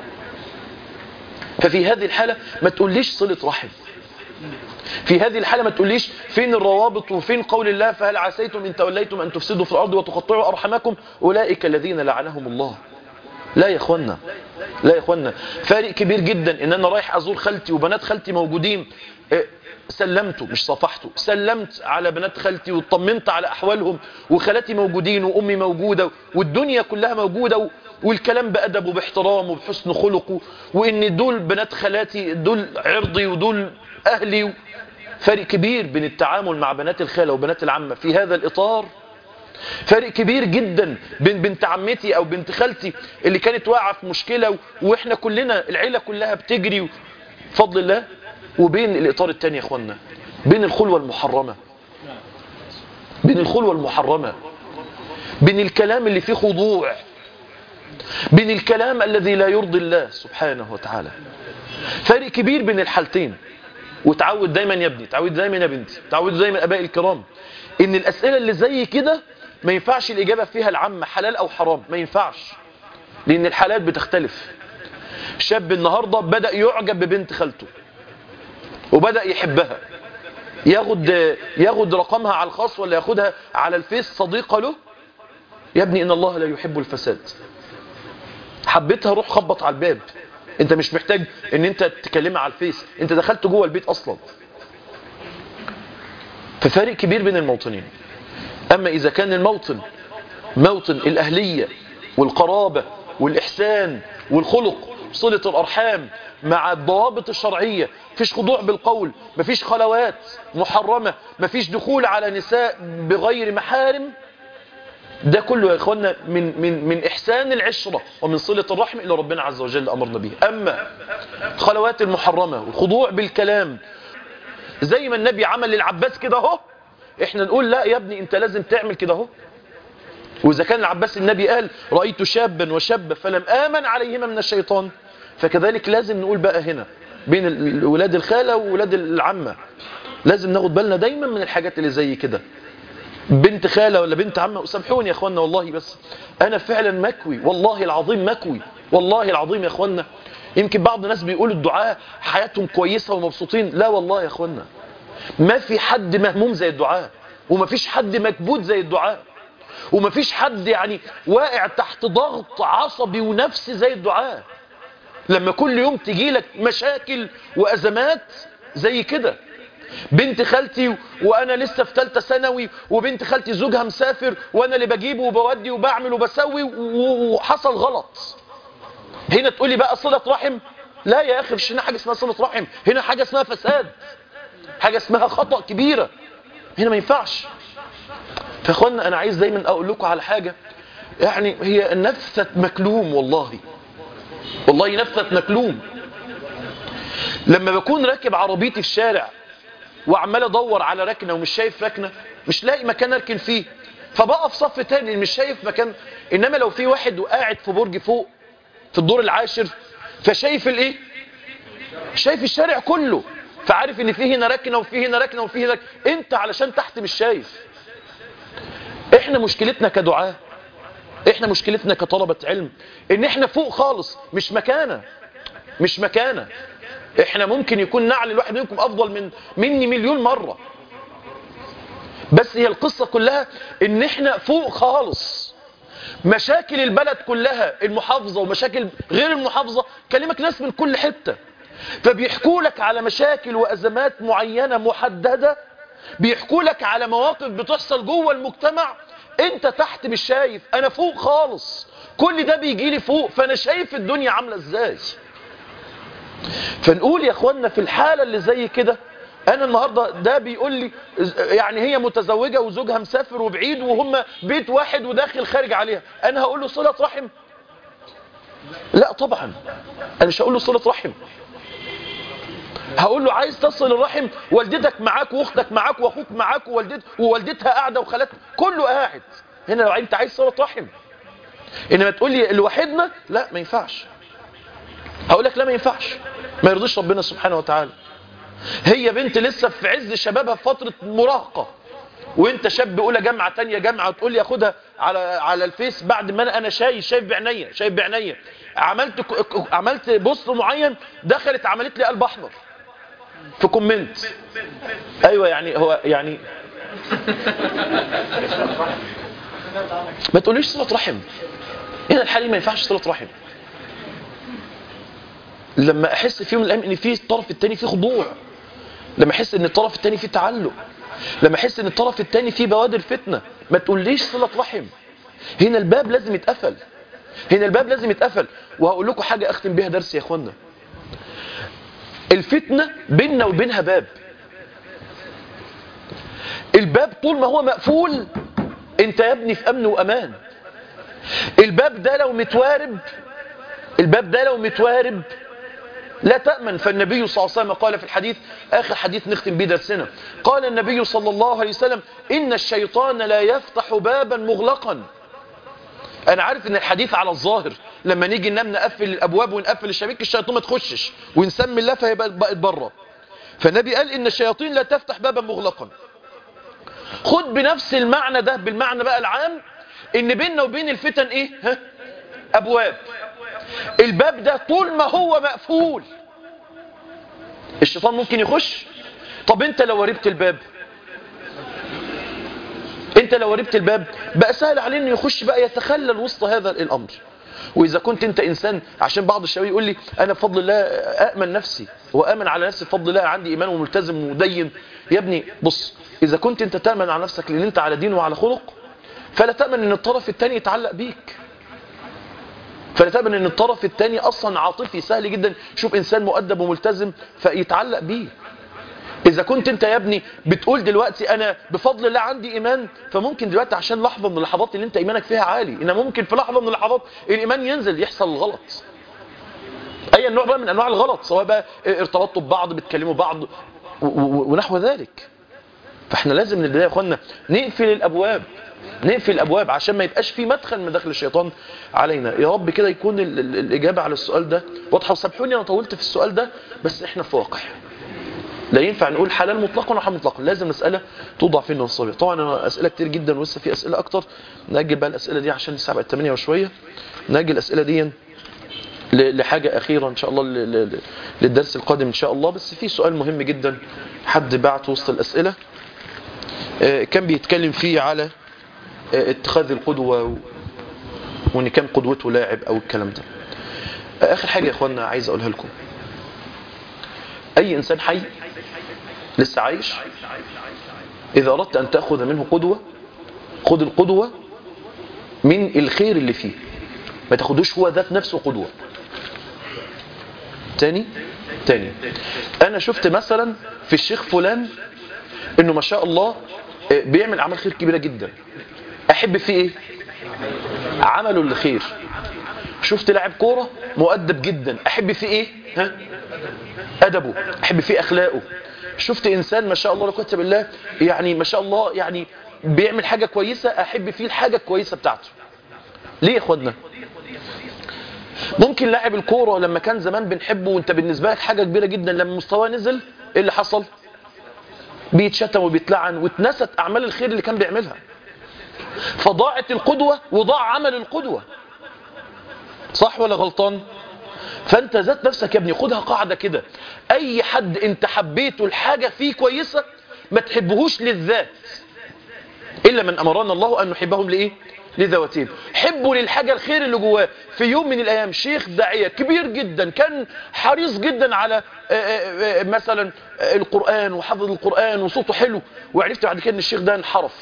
ففي هذه الحاله ما تقوليش صله رحم في هذه الحالة ما تقوليش فين الروابط وفين قول الله فهل عسيتم إن توليتم أن تفسدوا في الأرض وتقطعوا أرحمكم أولئك الذين لعنهم الله لا يا اخوانا لا يا اخوانا فارق كبير جدا ان انا رايح ازور خالتي وبنات خالتي موجودين إيه، سلمته مش صفحته سلمت على بنات خالتي واطمنت على احوالهم وخالاتي موجودين وامي موجوده والدنيا كلها موجوده و- والكلام بادب وباحترام وبحسن خلق وان دول بنات خالاتي دول عرضي ودول اهلي فرق كبير بين التعامل مع بنات الخاله وبنات العمه في هذا الاطار فرق كبير جدا بين بنت عمتي او بنت خالتي اللي كانت واقعه في مشكله و- واحنا كلنا العيله كلها بتجري بفضل الله وبين الاطار الثاني يا اخوانا بين الخلوه المحرمه بين الخلوه المحرمه بين الكلام اللي فيه خضوع بين الكلام الذي لا يرضي الله سبحانه وتعالى فرق كبير بين الحالتين وتعود دايما يا ابني تعود دايما يا بنتي تعودوا دايما ابائي الكرام ان الاسئله اللي زي كده ما ينفعش الاجابه فيها العامه حلال او حرام ما ينفعش لان الحالات بتختلف شاب النهارده بدا يعجب ببنت خالته وبدا يحبها ياخد ياخد رقمها على الخاص ولا ياخدها على الفيس صديقه له يا ابني ان الله لا يحب الفساد حبيتها روح خبط على الباب انت مش محتاج ان انت تكلمها على الفيس انت دخلت جوه البيت اصلا ففارق كبير بين الموطنين اما اذا كان الموطن موطن الاهليه والقرابه والاحسان والخلق صله الارحام مع الضوابط الشرعيه مفيش خضوع بالقول مفيش خلوات محرمه مفيش دخول على نساء بغير محارم ده كله يا اخوانا من من من احسان العشره ومن صله الرحم اللي ربنا عز وجل امرنا به اما الخلوات المحرمه والخضوع بالكلام زي ما النبي عمل للعباس كده اهو احنا نقول لا يا ابني انت لازم تعمل كده اهو واذا كان العباس النبي قال رايت شابا وشابه فلم امن عليهما من الشيطان فكذلك لازم نقول بقى هنا بين ال- ولاد الخاله وولاد العمه لازم ناخد بالنا دايما من الحاجات اللي زي كده بنت خاله ولا بنت عمه سامحوني يا اخوانا والله بس انا فعلا مكوي والله العظيم مكوي والله العظيم يا اخوانا يمكن بعض الناس بيقولوا الدعاء حياتهم كويسه ومبسوطين لا والله يا اخوانا ما في حد مهموم زي الدعاء وما فيش حد مكبوت زي الدعاء وما فيش حد يعني واقع تحت ضغط عصبي ونفسي زي الدعاء لما كل يوم تجي لك مشاكل وازمات زي كده بنت خالتي و- وانا لسه في ثالثه ثانوي وبنت خالتي زوجها مسافر وانا اللي بجيبه وبودي وبعمل وبسوي و- و- وحصل غلط هنا تقولي بقى صله رحم لا يا اخي مش هنا حاجه اسمها صله رحم هنا حاجه اسمها فساد حاجه اسمها خطا كبيره هنا ما ينفعش فاخوانا انا عايز دايما اقول لكم على حاجه يعني هي نفثه مكلوم والله والله نفثه مكلوم لما بكون راكب عربيتي في الشارع وعمال ادور على ركنه ومش شايف ركنه مش لاقي مكان اركن فيه فبقف صف تاني مش شايف مكان انما لو في واحد وقاعد في برج فوق في الدور العاشر فشايف الايه شايف الشارع كله فعارف ان في هنا ركنه وفي هنا ركنه وفي هنا ركنة. انت علشان تحت مش شايف احنا مشكلتنا كدعاه احنا مشكلتنا كطلبة علم ان احنا فوق خالص مش مكانه مش مكانه احنا ممكن يكون نعل الواحد منكم افضل من مني مليون مرة بس هي القصة كلها ان احنا فوق خالص مشاكل البلد كلها المحافظة ومشاكل غير المحافظة كلمك ناس من كل حتة فبيحكوا لك على مشاكل وأزمات معينة محددة بيحكوا لك على مواقف بتحصل جوه المجتمع انت تحت مش شايف انا فوق خالص كل ده بيجي لي فوق فانا شايف الدنيا عاملة ازاي فنقول يا اخوانا في الحالة اللي زي كده انا النهاردة ده بيقول لي يعني هي متزوجة وزوجها مسافر وبعيد وهم بيت واحد وداخل خارج عليها انا هقول له صلة رحم لا طبعا انا مش هقول له صلة رحم هقول له عايز تصل الرحم والدتك معاك واختك معاك واخوك معاك ووالدت ووالدتها قاعده وخالات كله قاعد هنا لو انت عايز صله رحم انما تقول لي لوحدنا لا ما ينفعش هقول لك لا ما ينفعش ما يرضيش ربنا سبحانه وتعالى هي بنت لسه في عز شبابها في فترة مراهقة وانت شاب اولى جامعة تانية جامعة وتقول لي اخدها على على الفيس بعد ما انا انا شايف شايف بعينيا شايف بعينيا عملت ك- ك- عملت بوست معين دخلت عملت لي قلب احمر في كومنت ايوه يعني هو يعني ما تقوليش صلة رحم هنا الحالي ما ينفعش صلة رحم لما احس في يوم من الايام ان في الطرف الثاني فيه خضوع لما احس ان الطرف الثاني فيه تعلق لما احس ان الطرف الثاني فيه بوادر فتنه ما تقوليش صله رحم هنا الباب لازم يتقفل هنا الباب لازم يتقفل وهقول لكم حاجه اختم بيها درس يا اخوانا الفتنه بيننا وبينها باب الباب طول ما هو مقفول انت يا ابني في امن وامان الباب ده لو متوارب الباب ده لو متوارب لا تأمن فالنبي صلى الله عليه وسلم قال في الحديث آخر حديث نختم به درسنا قال النبي صلى الله عليه وسلم إن الشيطان لا يفتح بابا مغلقا أنا عارف إن الحديث على الظاهر لما نيجي ننام نقفل الأبواب ونقفل الشبابيك الشيطان ما تخشش ونسمي الله فهي بقت بره فالنبي قال إن الشياطين لا تفتح بابا مغلقا خد بنفس المعنى ده بالمعنى بقى العام إن بيننا وبين الفتن إيه ها؟ أبواب الباب ده طول ما هو مقفول الشيطان ممكن يخش طب انت لو وربت الباب انت لو وربت الباب بقى سهل عليه انه يخش بقى يتخلل وسط هذا الامر واذا كنت انت انسان عشان بعض الشباب يقول لي انا بفضل الله اامن نفسي وامن على نفسي بفضل الله عندي ايمان وملتزم ومدين يا ابني بص اذا كنت انت تامن على نفسك لان انت على دين وعلى خلق فلا تامن ان الطرف الثاني يتعلق بيك فلا تامن ان الطرف الثاني اصلا عاطفي سهل جدا شوف انسان مؤدب وملتزم فيتعلق بيه اذا كنت انت يا ابني بتقول دلوقتي انا بفضل الله عندي ايمان فممكن دلوقتي عشان لحظه من اللحظات اللي انت ايمانك فيها عالي ان ممكن في لحظه من اللحظات الايمان ينزل يحصل الغلط اي نوع بقى من انواع الغلط سواء بقى ارتبطوا ببعض بتكلموا بعض و- و- ونحو ذلك فاحنا لازم من البدايه يا اخوانا نقفل الابواب نقفل الابواب عشان ما يبقاش في مدخل من داخل الشيطان علينا يا رب كده يكون ال- ال- الاجابه على السؤال ده واضحه وسامحوني انا طولت في السؤال ده بس احنا في واقع لا ينفع نقول حلال مطلقا وحرام مطلقا لازم مساله توضع في النصابيه طبعا انا اسئله كتير جدا ولسه في اسئله اكتر ناجل بقى الاسئله دي عشان الساعه بقت 8 وشويه ناجل الاسئله دي ل- لحاجه اخيره ان شاء الله ل- ل- للدرس القادم ان شاء الله بس في سؤال مهم جدا حد بعت وسط الاسئله آه، كان بيتكلم فيه على آه، اتخاذ القدوة و- وان كان قدوته لاعب او الكلام ده آه، اخر حاجة يا اخوانا عايز اقولها لكم اي انسان حي لسه عايش اذا اردت ان تأخذ منه قدوة خذ القدوة من الخير اللي فيه ما تاخدوش هو ذات نفسه قدوة تاني تاني انا شفت مثلا في الشيخ فلان انه ما شاء الله آه، بيعمل اعمال خير كبيره جدا احب فيه ايه عمله الخير شفت لاعب كوره مؤدب جدا احب فيه ايه ها ادبه احب فيه اخلاقه شفت انسان ما شاء الله لا قوه إلا بالله يعني ما شاء الله يعني بيعمل حاجه كويسه احب فيه الحاجه الكويسه بتاعته ليه يا اخوانا ممكن لاعب الكوره لما كان زمان بنحبه وانت بالنسبه لك حاجه كبيره جدا لما مستواه نزل ايه اللي حصل بيتشتم وبيتلعن واتنست اعمال الخير اللي كان بيعملها فضاعت القدوة وضاع عمل القدوة صح ولا غلطان فانت ذات نفسك يا ابني خدها قاعدة كده اي حد انت حبيته الحاجة فيه كويسة ما تحبهوش للذات الا من امرنا الله ان نحبهم لايه لذواتهم حبوا للحاجة الخير اللي جواه في يوم من الايام شيخ داعية كبير جدا كان حريص جدا على آه، آه، آه، مثلا آه، القرآن وحفظ القرآن وصوته حلو وعرفت بعد كده ان الشيخ ده انحرف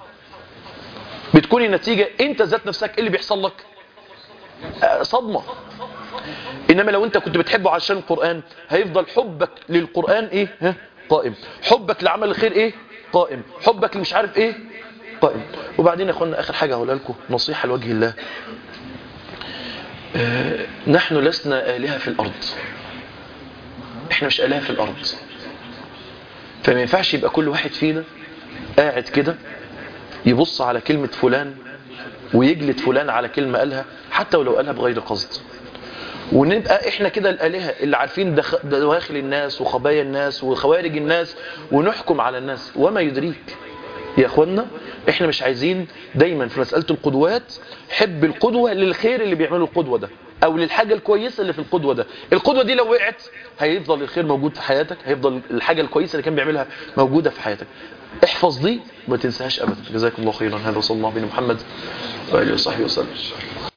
بتكون النتيجة انت ذات نفسك ايه اللي بيحصل لك آه، صدمة انما لو انت كنت بتحبه عشان القرآن هيفضل حبك للقرآن ايه ها قائم حبك لعمل الخير ايه قائم حبك مش عارف ايه قائم وبعدين يا اخوانا اخر حاجة هقولها لكم نصيحة لوجه الله آه، نحن لسنا آلهة في الأرض احنا مش آلهة في الأرض فما ينفعش يبقى كل واحد فينا قاعد كده يبص على كلمة فلان ويجلد فلان على كلمة قالها حتى ولو قالها بغير قصد ونبقى احنا كده الالهه اللي عارفين دخ- دواخل الناس وخبايا الناس وخوارج الناس ونحكم على الناس وما يدريك يا اخوانا احنا مش عايزين دايما في مساله القدوات حب القدوه للخير اللي بيعمله القدوه ده او للحاجه الكويسه اللي في القدوه ده القدوه دي لو وقعت هيفضل الخير موجود في حياتك هيفضل الحاجه الكويسه اللي كان بيعملها موجوده في حياتك احفظ دي وما تنساهاش ابدا جزاكم الله خيرا هذا صلى الله عليه محمد واله وصحبه وسلم